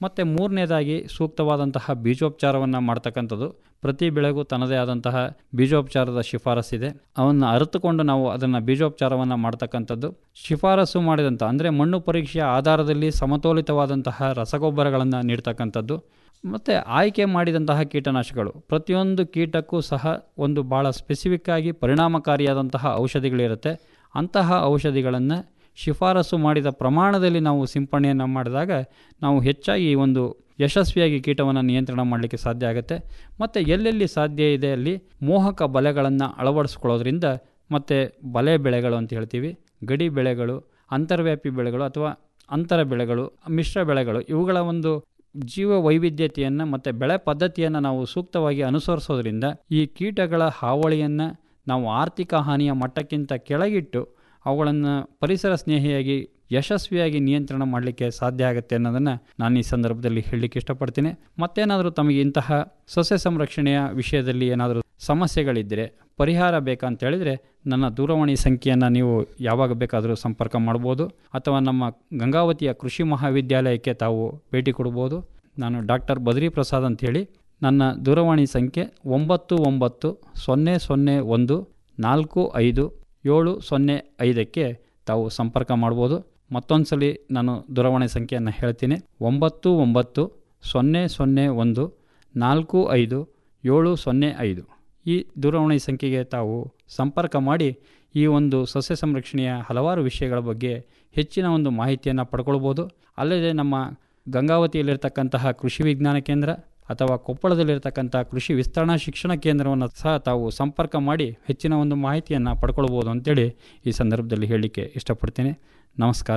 S3: ಮತ್ತು ಮೂರನೇದಾಗಿ ಸೂಕ್ತವಾದಂತಹ ಬೀಜೋಪಚಾರವನ್ನು ಮಾಡ್ತಕ್ಕಂಥದ್ದು ಪ್ರತಿ ಬೆಳೆಗೂ ತನ್ನದೇ ಆದಂತಹ ಬೀಜೋಪಚಾರದ ಶಿಫಾರಸ್ಸಿದೆ ಅವನ್ನು ಅರಿತುಕೊಂಡು ನಾವು ಅದನ್ನು ಬೀಜೋಪಚಾರವನ್ನು ಮಾಡ್ತಕ್ಕಂಥದ್ದು ಶಿಫಾರಸು ಮಾಡಿದಂಥ ಅಂದರೆ ಮಣ್ಣು ಪರೀಕ್ಷೆಯ ಆಧಾರದಲ್ಲಿ ಸಮತೋಲಿತವಾದಂತಹ ರಸಗೊಬ್ಬರಗಳನ್ನು ನೀಡ್ತಕ್ಕಂಥದ್ದು ಮತ್ತು ಆಯ್ಕೆ ಮಾಡಿದಂತಹ ಕೀಟನಾಶಕಗಳು ಪ್ರತಿಯೊಂದು ಕೀಟಕ್ಕೂ ಸಹ ಒಂದು ಭಾಳ ಸ್ಪೆಸಿಫಿಕ್ ಆಗಿ ಪರಿಣಾಮಕಾರಿಯಾದಂತಹ ಔಷಧಿಗಳಿರುತ್ತೆ ಅಂತಹ ಔಷಧಿಗಳನ್ನು ಶಿಫಾರಸು ಮಾಡಿದ ಪ್ರಮಾಣದಲ್ಲಿ ನಾವು ಸಿಂಪಡಣೆಯನ್ನು ಮಾಡಿದಾಗ ನಾವು ಹೆಚ್ಚಾಗಿ ಈ ಒಂದು ಯಶಸ್ವಿಯಾಗಿ ಕೀಟವನ್ನು ನಿಯಂತ್ರಣ ಮಾಡಲಿಕ್ಕೆ ಸಾಧ್ಯ ಆಗುತ್ತೆ ಮತ್ತು ಎಲ್ಲೆಲ್ಲಿ ಸಾಧ್ಯ ಇದೆ ಅಲ್ಲಿ ಮೋಹಕ ಬಲೆಗಳನ್ನು ಅಳವಡಿಸ್ಕೊಳ್ಳೋದ್ರಿಂದ ಮತ್ತು ಬಲೆ ಬೆಳೆಗಳು ಅಂತ ಹೇಳ್ತೀವಿ ಗಡಿ ಬೆಳೆಗಳು ಅಂತರ್ವ್ಯಾಪಿ ಬೆಳೆಗಳು ಅಥವಾ ಅಂತರ ಬೆಳೆಗಳು ಮಿಶ್ರ ಬೆಳೆಗಳು ಇವುಗಳ ಒಂದು ಜೀವ ವೈವಿಧ್ಯತೆಯನ್ನು ಮತ್ತು ಬೆಳೆ ಪದ್ಧತಿಯನ್ನು ನಾವು ಸೂಕ್ತವಾಗಿ ಅನುಸರಿಸೋದ್ರಿಂದ ಈ ಕೀಟಗಳ ಹಾವಳಿಯನ್ನು ನಾವು ಆರ್ಥಿಕ ಹಾನಿಯ ಮಟ್ಟಕ್ಕಿಂತ ಕೆಳಗಿಟ್ಟು ಅವುಗಳನ್ನು ಪರಿಸರ ಸ್ನೇಹಿಯಾಗಿ ಯಶಸ್ವಿಯಾಗಿ ನಿಯಂತ್ರಣ ಮಾಡಲಿಕ್ಕೆ ಸಾಧ್ಯ ಆಗುತ್ತೆ ಅನ್ನೋದನ್ನು ನಾನು ಈ ಸಂದರ್ಭದಲ್ಲಿ ಹೇಳಲಿಕ್ಕೆ ಇಷ್ಟಪಡ್ತೀನಿ ಮತ್ತೇನಾದರೂ ತಮಗೆ ಇಂತಹ ಸಸ್ಯ ಸಂರಕ್ಷಣೆಯ ವಿಷಯದಲ್ಲಿ ಏನಾದರೂ ಸಮಸ್ಯೆಗಳಿದ್ದರೆ ಪರಿಹಾರ ಬೇಕಂತ ಹೇಳಿದರೆ ನನ್ನ ದೂರವಾಣಿ ಸಂಖ್ಯೆಯನ್ನು ನೀವು ಯಾವಾಗ ಬೇಕಾದರೂ ಸಂಪರ್ಕ ಮಾಡ್ಬೋದು ಅಥವಾ ನಮ್ಮ ಗಂಗಾವತಿಯ ಕೃಷಿ ಮಹಾವಿದ್ಯಾಲಯಕ್ಕೆ ತಾವು ಭೇಟಿ ಕೊಡ್ಬೋದು ನಾನು ಡಾಕ್ಟರ್ ಬದ್ರಿ ಪ್ರಸಾದ್ ಅಂಥೇಳಿ ನನ್ನ ದೂರವಾಣಿ ಸಂಖ್ಯೆ ಒಂಬತ್ತು ಒಂಬತ್ತು ಸೊನ್ನೆ ಸೊನ್ನೆ ಒಂದು ನಾಲ್ಕು ಐದು ಏಳು ಸೊನ್ನೆ ಐದಕ್ಕೆ ತಾವು ಸಂಪರ್ಕ ಮಾಡ್ಬೋದು ಮತ್ತೊಂದು ಸಲ ನಾನು ದೂರವಾಣಿ ಸಂಖ್ಯೆಯನ್ನು ಹೇಳ್ತೀನಿ ಒಂಬತ್ತು ಒಂಬತ್ತು ಸೊನ್ನೆ ಸೊನ್ನೆ ಒಂದು ನಾಲ್ಕು ಐದು ಏಳು ಸೊನ್ನೆ ಐದು ಈ ದೂರವಾಣಿ ಸಂಖ್ಯೆಗೆ ತಾವು ಸಂಪರ್ಕ ಮಾಡಿ ಈ ಒಂದು ಸಸ್ಯ ಸಂರಕ್ಷಣೆಯ ಹಲವಾರು ವಿಷಯಗಳ ಬಗ್ಗೆ ಹೆಚ್ಚಿನ ಒಂದು ಮಾಹಿತಿಯನ್ನು ಪಡ್ಕೊಳ್ಬೋದು ಅಲ್ಲದೆ ನಮ್ಮ ಗಂಗಾವತಿಯಲ್ಲಿರ್ತಕ್ಕಂತಹ ಕೃಷಿ ವಿಜ್ಞಾನ ಕೇಂದ್ರ ಅಥವಾ ಕೊಪ್ಪಳದಲ್ಲಿರ್ತಕ್ಕಂಥ ಕೃಷಿ ವಿಸ್ತರಣಾ ಶಿಕ್ಷಣ ಕೇಂದ್ರವನ್ನು ಸಹ ತಾವು ಸಂಪರ್ಕ ಮಾಡಿ ಹೆಚ್ಚಿನ ಒಂದು ಮಾಹಿತಿಯನ್ನು ಪಡ್ಕೊಳ್ಬೋದು ಅಂತೇಳಿ ಈ ಸಂದರ್ಭದಲ್ಲಿ ಹೇಳಲಿಕ್ಕೆ ಇಷ್ಟಪಡ್ತೀನಿ ನಮಸ್ಕಾರ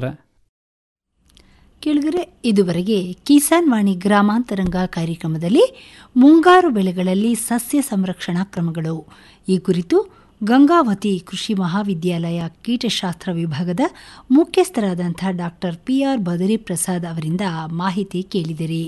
S2: ಕೇಳಿದರೆ ಇದುವರೆಗೆ ಕಿಸಾನ್ ವಾಣಿ ಗ್ರಾಮಾಂತರಂಗ ಕಾರ್ಯಕ್ರಮದಲ್ಲಿ ಮುಂಗಾರು ಬೆಳೆಗಳಲ್ಲಿ ಸಸ್ಯ ಸಂರಕ್ಷಣಾ ಕ್ರಮಗಳು ಈ ಕುರಿತು ಗಂಗಾವತಿ ಕೃಷಿ ಮಹಾವಿದ್ಯಾಲಯ ಕೀಟಶಾಸ್ತ್ರ ವಿಭಾಗದ ಮುಖ್ಯಸ್ಥರಾದಂಥ ಡಾಕ್ಟರ್ ಪಿಆರ್ ಬದರಿ ಪ್ರಸಾದ್ ಅವರಿಂದ ಮಾಹಿತಿ ಕೇಳಿದಿರಿ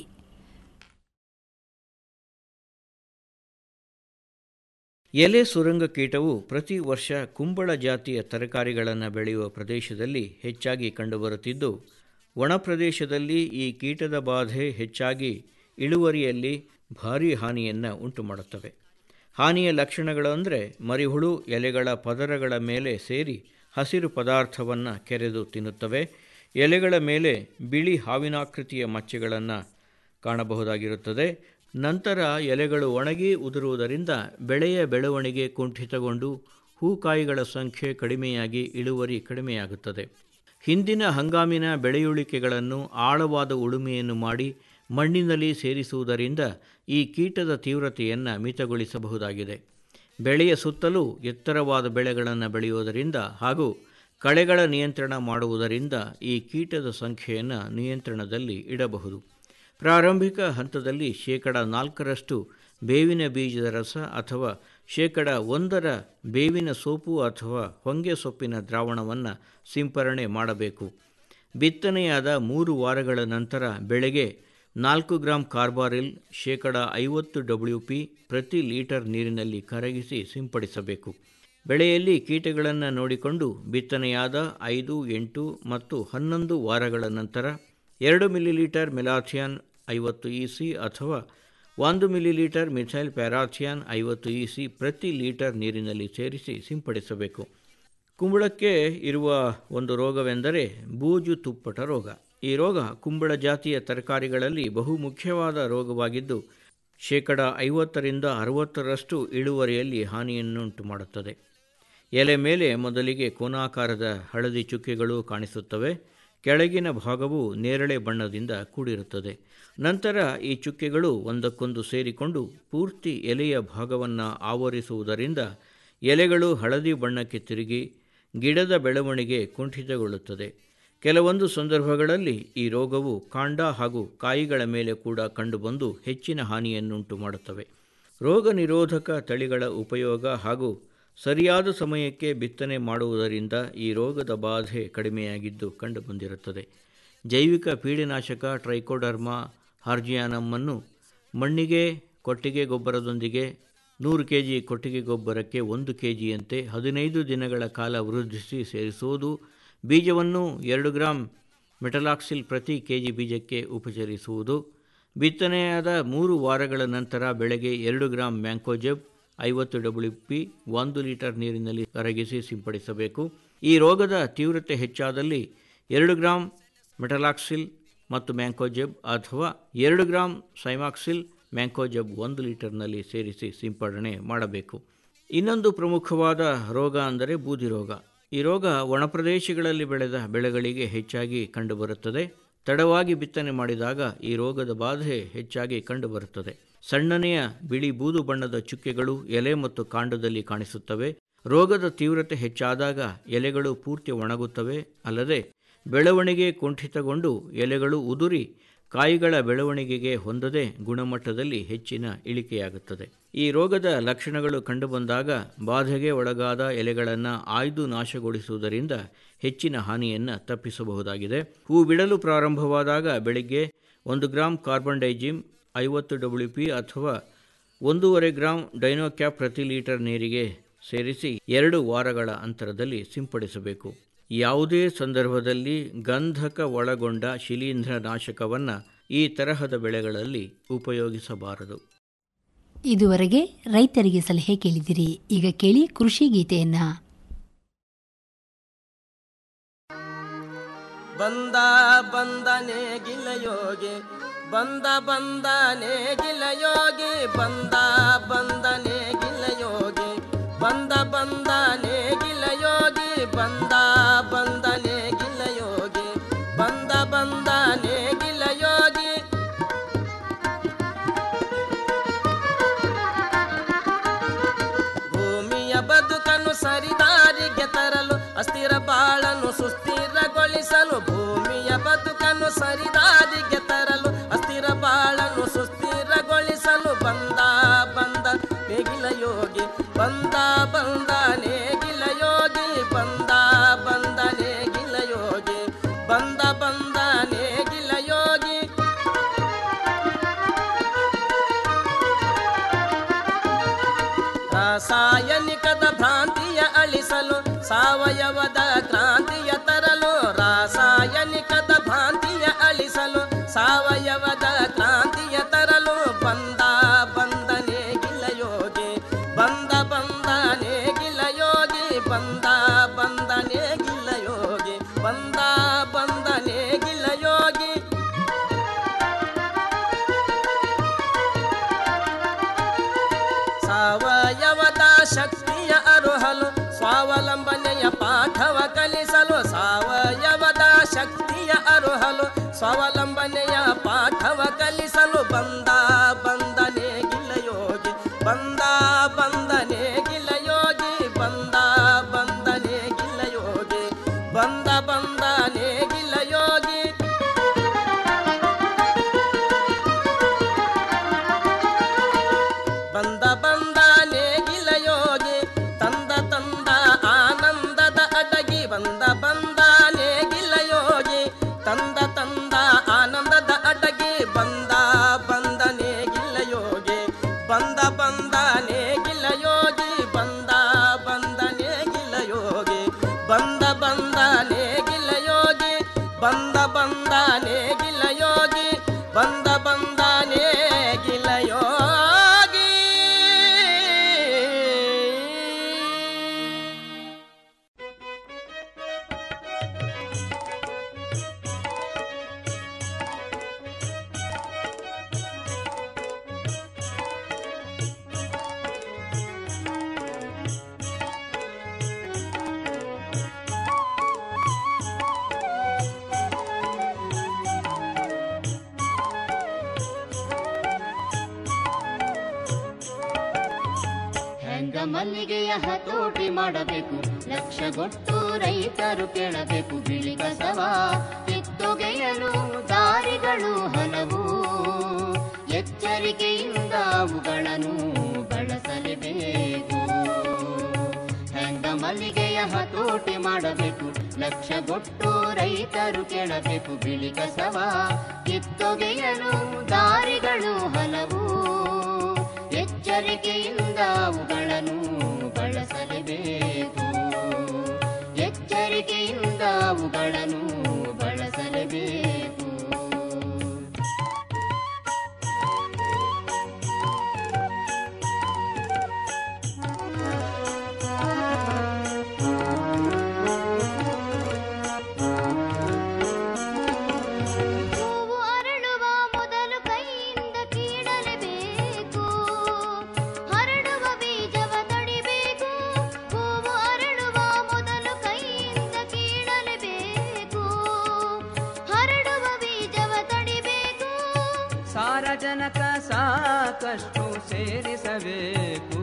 S1: ಎಲೆ ಸುರಂಗ ಕೀಟವು ಪ್ರತಿ ವರ್ಷ ಕುಂಬಳ ಜಾತಿಯ ತರಕಾರಿಗಳನ್ನು ಬೆಳೆಯುವ ಪ್ರದೇಶದಲ್ಲಿ ಹೆಚ್ಚಾಗಿ ಕಂಡುಬರುತ್ತಿದ್ದು ಒಣ ಪ್ರದೇಶದಲ್ಲಿ ಈ ಕೀಟದ ಬಾಧೆ ಹೆಚ್ಚಾಗಿ ಇಳುವರಿಯಲ್ಲಿ ಭಾರೀ ಹಾನಿಯನ್ನು ಉಂಟುಮಾಡುತ್ತವೆ ಹಾನಿಯ ಲಕ್ಷಣಗಳು ಅಂದರೆ ಮರಿಹುಳು ಎಲೆಗಳ ಪದರಗಳ ಮೇಲೆ ಸೇರಿ ಹಸಿರು ಪದಾರ್ಥವನ್ನು ಕೆರೆದು ತಿನ್ನುತ್ತವೆ ಎಲೆಗಳ ಮೇಲೆ ಬಿಳಿ ಹಾವಿನಾಕೃತಿಯ ಮಚ್ಚೆಗಳನ್ನು ಕಾಣಬಹುದಾಗಿರುತ್ತದೆ ನಂತರ ಎಲೆಗಳು ಒಣಗಿ ಉದುರುವುದರಿಂದ ಬೆಳೆಯ ಬೆಳವಣಿಗೆ ಕುಂಠಿತಗೊಂಡು ಹೂಕಾಯಿಗಳ ಸಂಖ್ಯೆ ಕಡಿಮೆಯಾಗಿ ಇಳುವರಿ ಕಡಿಮೆಯಾಗುತ್ತದೆ ಹಿಂದಿನ ಹಂಗಾಮಿನ ಬೆಳೆಯುಳಿಕೆಗಳನ್ನು ಆಳವಾದ ಉಳುಮೆಯನ್ನು ಮಾಡಿ ಮಣ್ಣಿನಲ್ಲಿ ಸೇರಿಸುವುದರಿಂದ ಈ ಕೀಟದ ತೀವ್ರತೆಯನ್ನು ಮಿತಗೊಳಿಸಬಹುದಾಗಿದೆ ಬೆಳೆಯ ಸುತ್ತಲೂ ಎತ್ತರವಾದ ಬೆಳೆಗಳನ್ನು ಬೆಳೆಯುವುದರಿಂದ ಹಾಗೂ ಕಳೆಗಳ ನಿಯಂತ್ರಣ ಮಾಡುವುದರಿಂದ ಈ ಕೀಟದ ಸಂಖ್ಯೆಯನ್ನು ನಿಯಂತ್ರಣದಲ್ಲಿ ಇಡಬಹುದು ಪ್ರಾರಂಭಿಕ ಹಂತದಲ್ಲಿ ಶೇಕಡ ನಾಲ್ಕರಷ್ಟು ಬೇವಿನ ಬೀಜದ ರಸ ಅಥವಾ ಶೇಕಡ ಒಂದರ ಬೇವಿನ ಸೋಪು ಅಥವಾ ಹೊಂಗೆ ಸೊಪ್ಪಿನ ದ್ರಾವಣವನ್ನು ಸಿಂಪರಣೆ ಮಾಡಬೇಕು ಬಿತ್ತನೆಯಾದ ಮೂರು ವಾರಗಳ ನಂತರ ಬೆಳೆಗೆ ನಾಲ್ಕು ಗ್ರಾಂ ಕಾರ್ಬಾರಿಲ್ ಶೇಕಡ ಐವತ್ತು ಡಬ್ಲ್ಯೂ ಪಿ ಪ್ರತಿ ಲೀಟರ್ ನೀರಿನಲ್ಲಿ ಕರಗಿಸಿ ಸಿಂಪಡಿಸಬೇಕು ಬೆಳೆಯಲ್ಲಿ ಕೀಟಗಳನ್ನು ನೋಡಿಕೊಂಡು ಬಿತ್ತನೆಯಾದ ಐದು ಎಂಟು ಮತ್ತು ಹನ್ನೊಂದು ವಾರಗಳ ನಂತರ ಎರಡು ಮಿಲಿಲೀಟರ್ ಮೆಲಾಥಿಯಾನ್ ಐವತ್ತು ಇ ಸಿ ಅಥವಾ ಒಂದು ಮಿಲಿಲೀಟರ್ ಮಿಥೈಲ್ ಪ್ಯಾರಾಥಿಯಾನ್ ಐವತ್ತು ಇ ಸಿ ಪ್ರತಿ ಲೀಟರ್ ನೀರಿನಲ್ಲಿ ಸೇರಿಸಿ ಸಿಂಪಡಿಸಬೇಕು ಕುಂಬಳಕ್ಕೆ ಇರುವ ಒಂದು ರೋಗವೆಂದರೆ ಬೂಜು ತುಪ್ಪಟ ರೋಗ ಈ ರೋಗ ಕುಂಬಳ ಜಾತಿಯ ತರಕಾರಿಗಳಲ್ಲಿ ಬಹು ಮುಖ್ಯವಾದ ರೋಗವಾಗಿದ್ದು ಶೇಕಡ ಐವತ್ತರಿಂದ ಅರವತ್ತರಷ್ಟು ಇಳುವರಿಯಲ್ಲಿ ಹಾನಿಯನ್ನುಂಟು ಮಾಡುತ್ತದೆ ಎಲೆ ಮೇಲೆ ಮೊದಲಿಗೆ ಕೋನಾಕಾರದ ಹಳದಿ ಚುಕ್ಕೆಗಳು ಕಾಣಿಸುತ್ತವೆ ಕೆಳಗಿನ ಭಾಗವು ನೇರಳೆ ಬಣ್ಣದಿಂದ ಕೂಡಿರುತ್ತದೆ ನಂತರ ಈ ಚುಕ್ಕೆಗಳು ಒಂದಕ್ಕೊಂದು ಸೇರಿಕೊಂಡು ಪೂರ್ತಿ ಎಲೆಯ ಭಾಗವನ್ನು ಆವರಿಸುವುದರಿಂದ ಎಲೆಗಳು ಹಳದಿ ಬಣ್ಣಕ್ಕೆ ತಿರುಗಿ ಗಿಡದ ಬೆಳವಣಿಗೆ ಕುಂಠಿತಗೊಳ್ಳುತ್ತದೆ ಕೆಲವೊಂದು ಸಂದರ್ಭಗಳಲ್ಲಿ ಈ ರೋಗವು ಕಾಂಡ ಹಾಗೂ ಕಾಯಿಗಳ ಮೇಲೆ ಕೂಡ ಕಂಡುಬಂದು ಹೆಚ್ಚಿನ ಹಾನಿಯನ್ನುಂಟು ಮಾಡುತ್ತವೆ ರೋಗ ನಿರೋಧಕ ತಳಿಗಳ ಉಪಯೋಗ ಹಾಗೂ ಸರಿಯಾದ ಸಮಯಕ್ಕೆ ಬಿತ್ತನೆ ಮಾಡುವುದರಿಂದ ಈ ರೋಗದ ಬಾಧೆ ಕಡಿಮೆಯಾಗಿದ್ದು ಕಂಡುಬಂದಿರುತ್ತದೆ ಜೈವಿಕ ಪೀಡಿನಾಶಕ ಟ್ರೈಕೋಡರ್ಮಾ ಹಾರ್ಜಿಯಾನಮ್ಮನ್ನು ಮಣ್ಣಿಗೆ ಕೊಟ್ಟಿಗೆ ಗೊಬ್ಬರದೊಂದಿಗೆ ನೂರು ಕೆ ಜಿ ಕೊಟ್ಟಿಗೆ ಗೊಬ್ಬರಕ್ಕೆ ಒಂದು ಕೆ ಜಿಯಂತೆ ಹದಿನೈದು ದಿನಗಳ ಕಾಲ ವೃದ್ಧಿಸಿ ಸೇರಿಸುವುದು ಬೀಜವನ್ನು ಎರಡು ಗ್ರಾಂ ಮೆಟಲಾಕ್ಸಿಲ್ ಪ್ರತಿ ಕೆಜಿ ಬೀಜಕ್ಕೆ ಉಪಚರಿಸುವುದು ಬಿತ್ತನೆಯಾದ ಮೂರು ವಾರಗಳ ನಂತರ ಬೆಳೆಗೆ ಎರಡು ಗ್ರಾಂ ಮ್ಯಾಂಕೋಜೆಬ್ ಐವತ್ತು ಡಬ್ಲ್ಯೂ ಪಿ ಒಂದು ಲೀಟರ್ ನೀರಿನಲ್ಲಿ ಕರಗಿಸಿ ಸಿಂಪಡಿಸಬೇಕು ಈ ರೋಗದ ತೀವ್ರತೆ ಹೆಚ್ಚಾದಲ್ಲಿ ಎರಡು ಗ್ರಾಂ ಮೆಟಲಾಕ್ಸಿಲ್ ಮತ್ತು ಮ್ಯಾಂಕೋಜೆಬ್ ಅಥವಾ ಎರಡು ಗ್ರಾಂ ಸೈಮಾಕ್ಸಿಲ್ ಮ್ಯಾಂಕೋಜೆಬ್ ಒಂದು ಲೀಟರ್ನಲ್ಲಿ ಸೇರಿಸಿ ಸಿಂಪಡಣೆ ಮಾಡಬೇಕು ಇನ್ನೊಂದು ಪ್ರಮುಖವಾದ ರೋಗ ಅಂದರೆ ಬೂದಿ ರೋಗ ಈ ರೋಗ ಒಣಪ್ರದೇಶಗಳಲ್ಲಿ ಬೆಳೆದ ಬೆಳೆಗಳಿಗೆ ಹೆಚ್ಚಾಗಿ ಕಂಡುಬರುತ್ತದೆ ತಡವಾಗಿ ಬಿತ್ತನೆ ಮಾಡಿದಾಗ ಈ ರೋಗದ ಬಾಧೆ ಹೆಚ್ಚಾಗಿ ಕಂಡುಬರುತ್ತದೆ ಸಣ್ಣನೆಯ ಬಿಳಿ ಬೂದು ಬಣ್ಣದ ಚುಕ್ಕೆಗಳು ಎಲೆ ಮತ್ತು ಕಾಂಡದಲ್ಲಿ ಕಾಣಿಸುತ್ತವೆ ರೋಗದ ತೀವ್ರತೆ ಹೆಚ್ಚಾದಾಗ ಎಲೆಗಳು ಪೂರ್ತಿ ಒಣಗುತ್ತವೆ ಅಲ್ಲದೆ ಬೆಳವಣಿಗೆ ಕುಂಠಿತಗೊಂಡು ಎಲೆಗಳು ಉದುರಿ ಕಾಯಿಗಳ ಬೆಳವಣಿಗೆಗೆ ಹೊಂದದೆ ಗುಣಮಟ್ಟದಲ್ಲಿ ಹೆಚ್ಚಿನ ಇಳಿಕೆಯಾಗುತ್ತದೆ ಈ ರೋಗದ ಲಕ್ಷಣಗಳು ಕಂಡುಬಂದಾಗ ಬಾಧೆಗೆ ಒಳಗಾದ ಎಲೆಗಳನ್ನು ಆಯ್ದು ನಾಶಗೊಳಿಸುವುದರಿಂದ ಹೆಚ್ಚಿನ ಹಾನಿಯನ್ನು ತಪ್ಪಿಸಬಹುದಾಗಿದೆ ಹೂ ಬಿಡಲು ಪ್ರಾರಂಭವಾದಾಗ ಬೆಳಿಗ್ಗೆ ಒಂದು ಗ್ರಾಂ ಕಾರ್ಬನ್ ಡೈಜಿಮ್ ಐವತ್ತು ಡಬ್ಲ್ಯೂ ಪಿ ಅಥವಾ ಒಂದೂವರೆ ಗ್ರಾಂ ಡೈನೋಕ್ಯಾಪ್ ಪ್ರತಿ ಲೀಟರ್ ನೀರಿಗೆ ಸೇರಿಸಿ ಎರಡು ವಾರಗಳ ಅಂತರದಲ್ಲಿ ಸಿಂಪಡಿಸಬೇಕು ಯಾವುದೇ ಸಂದರ್ಭದಲ್ಲಿ ಗಂಧಕ ಒಳಗೊಂಡ ಶಿಲೀಂಧ್ರ ನಾಶಕವನ್ನು ಈ ತರಹದ ಬೆಳೆಗಳಲ್ಲಿ ಉಪಯೋಗಿಸಬಾರದು
S2: ಇದುವರೆಗೆ ರೈತರಿಗೆ ಸಲಹೆ ಕೇಳಿದಿರಿ ಈಗ ಕೇಳಿ ಕೃಷಿ ಗೀತೆಯನ್ನ
S4: ಬಂದ ಬಂದನೆ ಗಿಲಯೋಗಿ ಬಂದ ಬಂದನೆ ಗಿಲಯೋಗಿ ಬಂದ ಬಂದನೆ ಗಿಲಯೋಗಿ ಬಂದ ಬಂದನೆ ಗಿಲಯೋಗಿ ಬಂದ ಬಂದನೆ ಗಿಲಯೋಗಿ ಬಂದ ಬಂದನೆ ಗಿಲಯೋಗಿ ಭೂಮಿಯ ಬದುಕನ್ನು ಸರಿದಾರಿಗೆ ತರಲು ಅಸ್ಥಿರ ಬಾಳನ್ನು ಸುಸ್ಥಿರಗೊಳಿಸಲು ಭೂಮಿಯ ಬದುಕನ್ನು ಸರಿದಾರಿಗೆ ತರಲು ಅಸ್ಥಿರ ಬಾಳನ್ನು ಸುಸ್ಥಿರಗೊಳಿಸಲು ಬಂದ ಬಂದ ನೇಗಿಲ ಯೋಗಿ ಬಂದ ಬಂದ ನೇಗಿಲ ಯೋಗಿ ಬಂದ ಬಂದ ನೇಗಿಲ ಯೋಗಿ ಬಂದ ಬಂದ ನೇಗಿಲ ಯೋಗಿ ರಾಸಾಯನಿಕದ ಭ್ರಾಂತಿಯ ಅಳಿಸಲು ಸಾವಯವದ ಕ್ರಾಂತಿಯ ತರಲು ರಾಸಾಯನಿಕದ ಭ್ರಾಂತಿಯ ಅಳಿಸಲು ಸಾವಯವದ ಕ್ರಾಂತಿಯ ತರಲು ಬಂದ ಬಂದನೆ ಗಿಲಯೋಗಿ ಬಂದ ಬಂದನೆ ಗಿಲಯೋಗಿ ಬಂದ ಬಂದನೆ ಗಿಲಯೋಗಿ ಬಂದ ಬಂದನೆ ಗಿಲಯೋಗಿ ಸಾವಯವದ ಶಕ್ತಿಯ ಅರುಹಲು ಸ್ವಾವಲಂಬನೆಯ ಪಾಠವ ಕಲಿಸಲು ಸಾವಯವದ ಶಕ್ತಿಯ ಅರುಹಲು ಸ್ವಾವಲಂಬನೆಯ ಪಾಠವ ಕಲಿಸಲು ಬಂದ ಬಂದನೆ ಗಿಲಯೋಗಿ ಬಂದ ಬಂದನೆ ಗಿಲಯೋಗಿ ಬಂದ ಬಂದನೆ ಗಿಲಯೋಗಿ ಬಂದ ಬಂದನೆ ಗಿಲಯೋಗಿ ಬಂದ ಬಂದ ನೇಗಿಲ ಯೋಗಿ ತಂದ ತಂದ ಆನಂದದ ಅಡಗಿ ಬಂದ ಬಂದ ನೇಗಿಲ ಯೋಗಿ ತಂದ ತಂದ ಆನಂದದ ಅಡಗಿ ಬಂದ ಬಂದ ನೇಗಿಲ ಯೋಗಿ ಬಂದ ಬಂದ ನೇಗಿಲ ಯೋಗಿ ಬಂದ ಬಂದ ನೇಗಿಲ ಯೋಗಿ ಬಂದ ಬಂದ ನೇಗಿಲ ಯೋಗಿ ಬಂದ ಬಂದ ನೇಗಿಲ ಯೋಗಿ ಬಂದ ಬಂದ ನೇಗಿಲ ಯೋಗಿ
S5: ಹೆಂಗ ಮಲ್ಲಿಗೆಯ ಹತೋಟಿ ಮಾಡಬೇಕು ಲಕ್ಷಗೊಟ್ಟು ರೈತರು ಕೇಳಬೇಕು ಬಿಳಿ ಕಸವ ಕಿತ್ತೊಗೆಯಲು ದಾರಿಗಳು ಹಲವು ಎಚ್ಚರಿಕೆಯಿಂದ ಅವುಗಳನ್ನು ಬಳಸಲೇಬೇಕು ಹೆಂಗ ಮಲ್ಲಿಗೆಯ ಹತೋಟಿ ಮಾಡಬೇಕು ಲಕ್ಷಗೊಟ್ಟು ರೈತರು ಕೇಳಬೇಕು ಬಿಳಿ ಕಸವ ಕಿತ್ತೊಗೆಯಲು ದಾರಿಗಳು ಹಲವು ಎಚ್ಚರಿಕೆಯಿಂದ ಅವುಗಳನ್ನು ಬಳಸಲೇಬೇಕು ಎಚ್ಚರಿಕೆಯಿಂದ ಅವುಗಳನ್ನು ಬಳಸಲೇಬೇಕು
S6: ಸಾರಜನಕ ಸಾಕಷ್ಟು ಸೇರಿಸಬೇಕು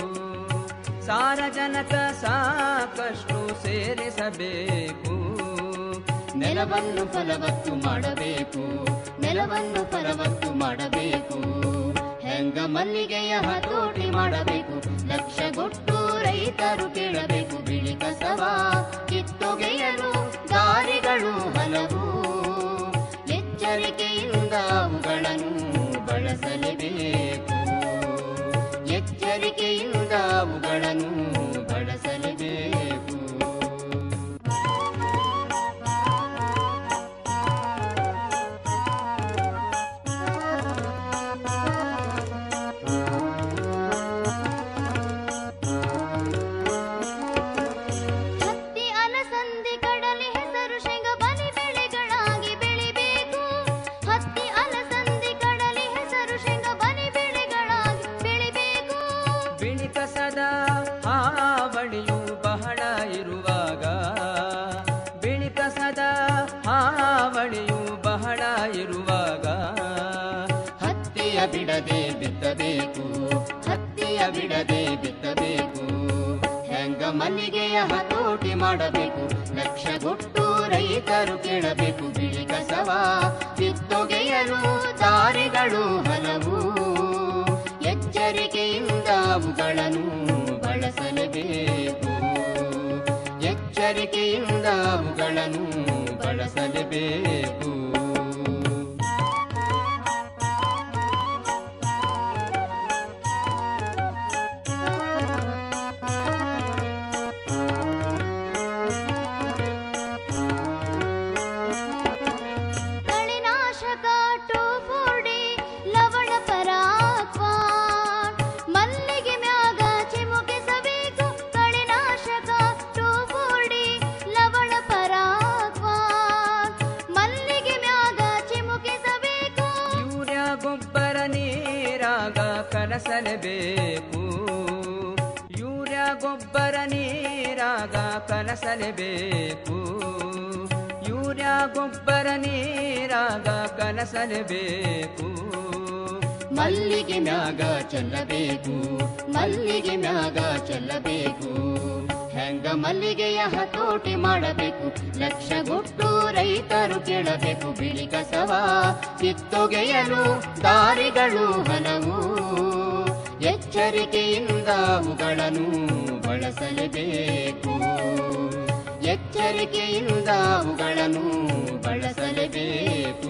S6: ಸಾರಜನಕ ಸಾಕಷ್ಟು ಸೇರಿಸಬೇಕು
S5: ನೆಲವನ್ನು ಫಲವತ್ತು ಮಾಡಬೇಕು ನೆಲವನ್ನು ಫಲವತ್ತು ಮಾಡಬೇಕು ಹೆಂಗ ಮಲ್ಲಿಗೆಯ ಹತೋಟಿ ಮಾಡಬೇಕು ಲಕ್ಷಗೊಟ್ಟು ರೈತರು ಕೇಳಬೇಕು ಬಿಳಿ ಕಸವ ಕಿತ್ತೊಗೆಯಲು ದಾರಿಗಳು ಹಲವು ಎಚ್ಚರಿಕೆಯಿಂದ ಅವುಗಳನ್ನು ಬಳಸಲೇಬೇಕು ಎಚ್ಚರಿಕೆಯಿಂದ ಅವುಗಳನ್ನು ಬಳಸಲೇಬೇಕು ಹತ್ತಿ ಅಲಸಂದಿ ಕಡಲೆ ಹೆಸರು ಶೇಂಗ ಬಲಿ ಬೆಳೆಗಳಾಗಿ ಬೆಳಿಬೇಕು ಹತ್ತಿ ಅಲಸಂದಿ ಕಡಲೆ ಹೆಸರು ಶೇಂಗ ಬಲಿ ಬೆಳೆಗಳಾಗಿ ಬೆಳಿಬೇಕು
S6: ಬಿಳಿ ಕಸದ ಹಾವಳಿಯು ಬಹಳ ಇರುವಾಗ ಬಿಳಿ ಕಸದ ಹಾವಳಿಯು ಬಹಳ ಇರುವಾಗ
S5: ಹತ್ತಿಯ ಬಿಡದೆ ಬಿತ್ತಬೇಕು ಹತ್ತಿಯ ಬಿಡದೆ ಬಿತ್ತಬೇಕು ಹೆಂಗ ಮಲ್ಲಿಗೆಯ ಹತೋಟಿ ಮಾಡಬೇಕು ಲಕ್ಷಗೊಟ್ಟು ರೈತರು ಕೇಳಬೇಕು ಬಿಳಿ ಕಸವ ಕಿತ್ತೊಗೆಯಲು ದಾರಿಗಳು ಹಲವು ಎಚ್ಚರಿಕೆಯಿಂದ ಅವುಗಳನ್ನು ಬಳಸಲೇಬೇಕು ಎಚ್ಚರಿಕೆಯಿಂದ ಅವುಗಳನ್ನು ಬಳಸಲೇಬೇಕು ಕಳೆನಾಶಕ ಟೋಫೋಡಿ ಲವಣ ಪರಾಕ್ವಾನ್ ಮಲ್ಲಿಗೆ ಮ್ಯಾಗ ಚಿಮುಕಿಸಬೇಕು ಕಳೆನಾಶಕ ಟೋಫೋಡಿ ಲವಣ ಪರಾಕ್ವಾನ್ ಮಲ್ಲಿಗೆ ಮ್ಯಾಗ ಚಿಮುಕಿಸಬೇಕು
S6: ಯೂರಿಯಾ ಗೊಬ್ಬರ ನೀರಾಗ ಕಲಸಲೇಬೇಕು ಯೂರಿಯಾ ಗೊಬ್ಬರ ನೀರಾಗ ಕಲಸಲೇಬೇಕು ಯೂರಿಯಾ ಗೊಬ್ಬರ ನೀರಾಗ ಕಲಸಲೇಬೇಕು
S5: ಮಲ್ಲಿಗೆ ಮ್ಯಾಗ ಚೆಲ್ಲಬೇಕು ಮಲ್ಲಿಗೆ ಮ್ಯಾಗ ಚೆಲ್ಲಬೇಕು ಹೆಂಗ ಮಲ್ಲಿಗೆಯ ಹತೋಟಿ ಮಾಡಬೇಕು ಲಕ್ಷಗೊಟ್ಟು ರೈತರು ಕೇಳಬೇಕು ಬಿಳಿ ಕಸವ ಕಿತ್ತೊಗೆಯಲು ದಾರಿಗಳು ಹಲವು ಎಚ್ಚರಿಕೆಯಿಂದ ಅವುಗಳನ್ನು ಬಳಸಲೇಬೇಕು ಎಚ್ಚರಿಕೆಯಿಂದ ಅವುಗಳನ್ನು ಬಳಸಲೇಬೇಕು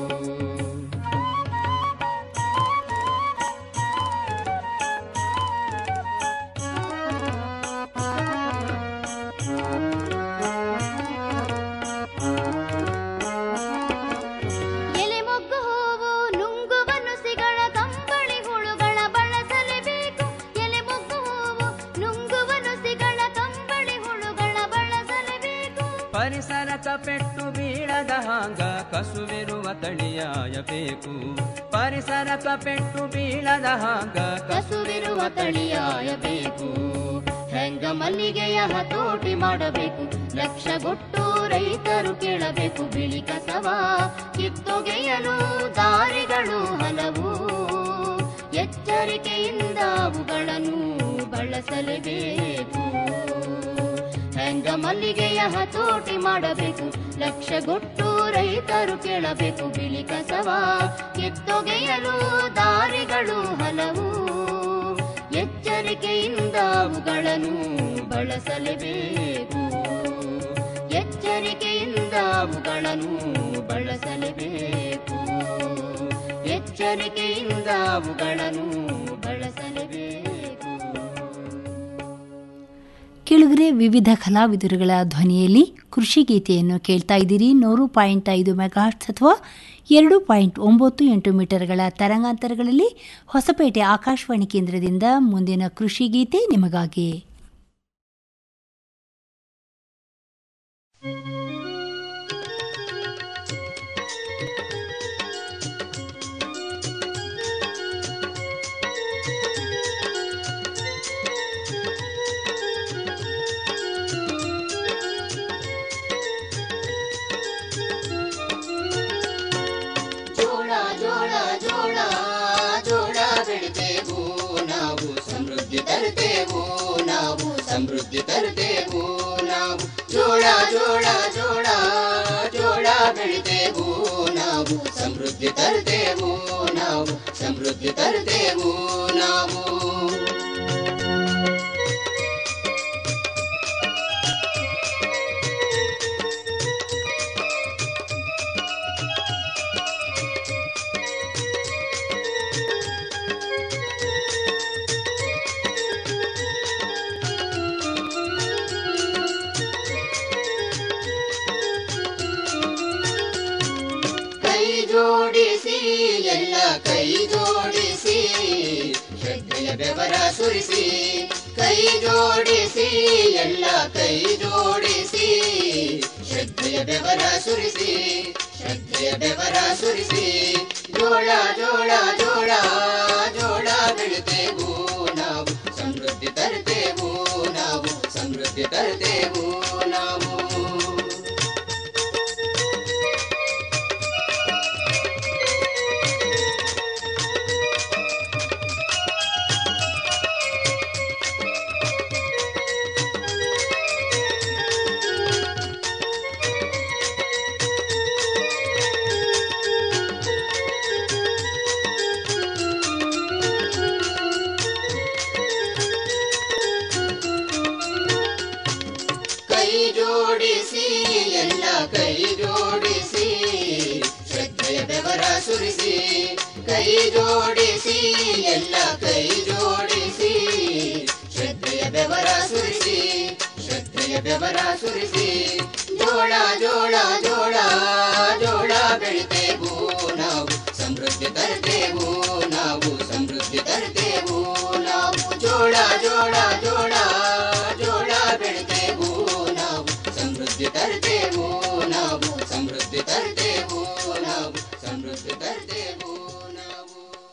S5: ಎಲೆ ಮೊಗ್ಗು ಹೂವು ನುಂಗುವ ನುಸಿಗಳ ಕಂಬಳಿ ಹುಳುಗಳ ಬಳಸಲೇಬೇಕು ಎಲೆ ಮೊಗ್ಗು ಹೂವು ನುಂಗುವ ನುಸಿಗಳ ಕಂಬಳಿ ಹುಳುಗಳ ಬಳಸಲೇಬೇಕು
S6: ಪರಿಸರಕ ಪೆಟ್ಟು ಬೀಳದ ಹಾಂಗ ಕಸುವಿರುವ ತಳಿಯಾಯಬೇಕು ಪರಿಸರಕ ಪೆಟ್ಟು ಬೀಳದ ಹಾಂಗ
S5: ಕಸುವಿರುವ ತಳಿಯಾಯಬೇಕು ಹೆಂಗ ಮಲ್ಲಿಗೆಯ ಹತೋಟಿ ಮಾಡಬೇಕು ಲಕ್ಷಗೊಟ್ಟು ರೈತರು ಕೇಳಬೇಕು ಬಿಳಿ ಕಸವ ಕಿತ್ತೊಗೆಯಲು ದಾರಿಗಳು ಹಲವು ಎಚ್ಚರಿಕೆಯಿಂದ ಅವುಗಳನ್ನು ಬಳಸಲೇಬೇಕು ಹೆಂಗ ಮಲ್ಲಿಗೆಯ ಹತೋಟಿ ಮಾಡಬೇಕು ಲಕ್ಷಗೊಟ್ಟು ರೈತರು ಕೇಳಬೇಕು ಬಿಳಿ ಕಸವ ಕಿತ್ತೊಗೆಯಲು ದಾರಿಗಳು ಹಲವು ಎಚ್ಚರಿಕೆಯಿಂದ ಅವುಗಳನ್ನು ಬಳಸಲೇಬೇಕು ಎಚ್ಚರಿಕೆಯಿಂದ ಅವುಗಳನ್ನು ಬಳಸಲೇಬೇಕು ಎಚ್ಚರಿಕೆಯಿಂದ ಅವುಗಳನ್ನು ಬಳಸಲೇಬೇಕು
S2: ಕೆಳಗರೆ ವಿವಿಧ ಕಲಾವಿದರುಗಳ ಧ್ವನಿಯಲ್ಲಿ ಕೃಷಿ ಗೀತೆಯನ್ನು ಕೇಳ್ತಾ ಇದ್ದೀರಿ ನೂರು ಪಾಯಿಂಟ್ ಐದು ಮೆಗಾಹರ್ಟ್ಸ್ ಅಥವಾ ಎರಡು ಪಾಯಿಂಟ್ ಒಂಬತ್ತು ಎಂಟು ಮೀಟರ್ಗಳ ತರಂಗಾಂತರಗಳಲ್ಲಿ ಹೊಸಪೇಟೆ ಆಕಾಶವಾಣಿ ಕೇಂದ್ರದಿಂದ ಮುಂದಿನ ಕೃಷಿ ಗೀತೆ ನಿಮಗಾಗಿ
S5: ಜೋಳ ಜೋಳ ಜೋಳ ತರುತ್ತೇವು ನಾವು ಸಮೃದ್ಧಿ ತರುತ್ತೇವು ನಾವು ಜೋಳ ಜೋಳ ಜೋಳ ಜೋಳ ಬೆಳಿತೇವು ನಾವು ಸಮೃದ್ಧಿ ತರುತ್ತೇವು ನಾವು ಸಮೃದ್ಧಿ ತರುತ್ತೇವು ನಾವು ಕೈ ಜೋಡಿಸಿ ಎಲ್ಲ ಕೈ ಜೋಡಿಸಿ ಶ್ರದ್ಧೆಯ ಬೆವರ ಸುರಿಸಿ ಕೈ ಜೋಡಿಸಿ ಎಲ್ಲ ಕೈ ಜೋಡಿಸಿ ಶ್ರದ್ಧೆಯ ಬೆವರ ಸುರಿಸಿ ಶ್ರದ್ಧೆಯ ಬೆವರ ಸುರಿಸಿ ಜೋಳ ಜೋಳ ಜೋಳ ಜೋಳ ಬೆಳಿತೇವು ನಾವು ಸಮೃದ್ಧಿ ತರುತ್ತೇವು ನಾವು ಸಮೃದ್ಧಿ ತರುತ್ತೇವು ನಾವು ಕೈ ಜೋಡಿಸಿ ಎಲ್ಲ ಕೈ ಜೋಡಿಸಿ ಶ್ರದ್ಧೆಯ ಬೆವರ ಸುರಿಸಿ ಕೈ ಜೋಡಿಸಿ ಎಲ್ಲ ಕೈ ಜೋಡಿಸಿ ಶ್ರದ್ಧೆಯ ಬೆವರ ಸುರಿಸಿ ಶ್ರದ್ಧೆಯ ಬೆವರ ಸುರಿಸಿ ಜೋಳ ಜೋಳ ಜೋಳ ಜೋಳ ಬೆಳಿತೇವು ನಾವು ಸಮೃದ್ಧಿ ತರುತ್ತೇವು ನಾವು ಸಮೃದ್ಧಿ ತರುತ್ತೇವು ನಾವು ಜೋಳ ಜೋಳ ಜೋಳ ಜೋಳ ಬೆಳಿತೇವು ನಾವು ಸಮೃದ್ಧಿ ತರುತ್ತೇವು ನಾವು ಸಮೃದ್ಧಿ ತರುತ್ತೇವು ನಾವು ಸಮೃದ್ಧಿ ತರುತ್ತೇವು ನಾವು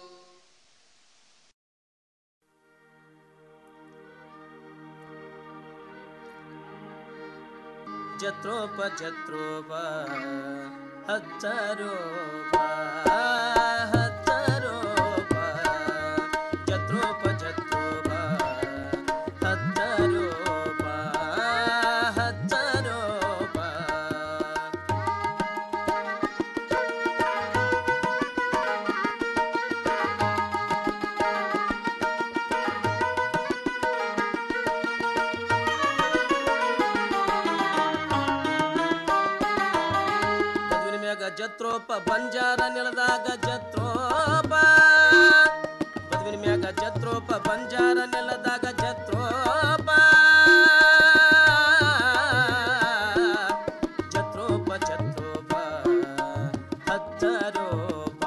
S4: ಜತ್ರೋಪ ಜತ್ರೋಪ ಹಚ್ಚರೋಪ ಹಚ್ಚರೋಪ ಜತ್ರೋಪ ಜತ್ರೋಪ ಹಚ್ಚರೋಪ ಹಚ್ಚರೋಪ ಮದುವಿನ ಮ್ಯಾಗ ಜತ್ರೋಪ ಬಂಜಾರ ನೆಲದಾಗ ಜತ್ರೋಪ ಮದುವಿನ ಮ್ಯಾಗ ಜತ್ರೋಪ ಬಂಜಾರ ನೆಲದಾಗ ಜತ್ರೋಪ ಜತ್ರೋಪ ಜತ್ರೋಪ ಹಚ್ಚರೋಪ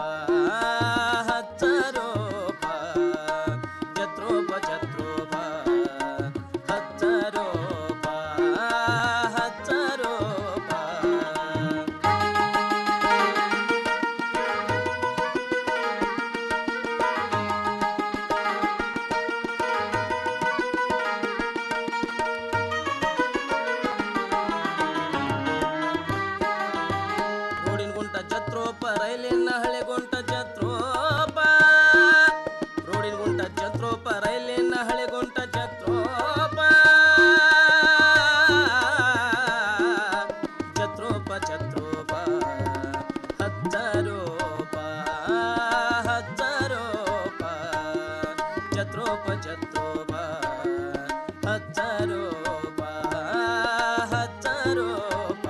S4: ಹಚ್ಚರೋಪ ಜತ್ರೋಪ ಜತ್ರೋಪ ಹಚ್ಚರೋಪ ಹಚ್ಚರೋಪ ರೋಡಿನ ಗುಂಟ ಜತ್ರೋಪ ರೈಲಿನ ಹಳೆ ಗುಂಟ ಜತ್ರೋಪ ರೋಡಿನ ಗುಂಟ ಜತ್ರೋಪ ರೈಲಿನ ಹಳೆ ಗುಂಟ ಜತ್ರೋಪ ಜತ್ರೋಪ ಜತ್ರೋಪ ಹಚ್ಚರೋಪ ಹಚ್ಚರೋಪ ಜತ್ರೋಪ ಜತ್ರೋಪ ಹಚ್ಚರೋಪ ಹಚ್ಚರೋಪ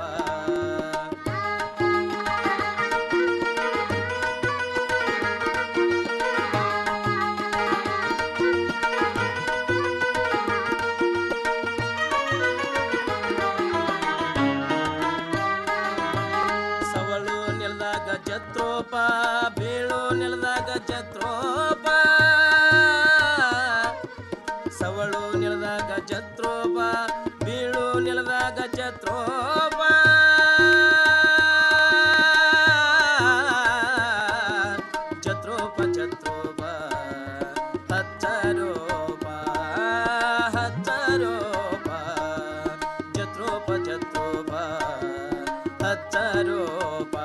S4: ಸವಳು ನೆಲದಾಗ ಜತ್ರೋಪ ಬೀಳು ನೆಲದಾಗ ಜತ್ರೋಪ ಸವಳು ನೆಲದಾಗ ಜತ್ರೋಪ ಬೀಳು ನೆಲದಾಗ ಜತ್ರೋಪ ಜತ್ರೋಪ ಜತ್ರೋಪ ಹಚ್ಚರೋಪ ಹಚ್ಚರೋಪ ಜತ್ರೋಪ ಜತ್ರೋಪ ಹಚ್ಚರೋಪ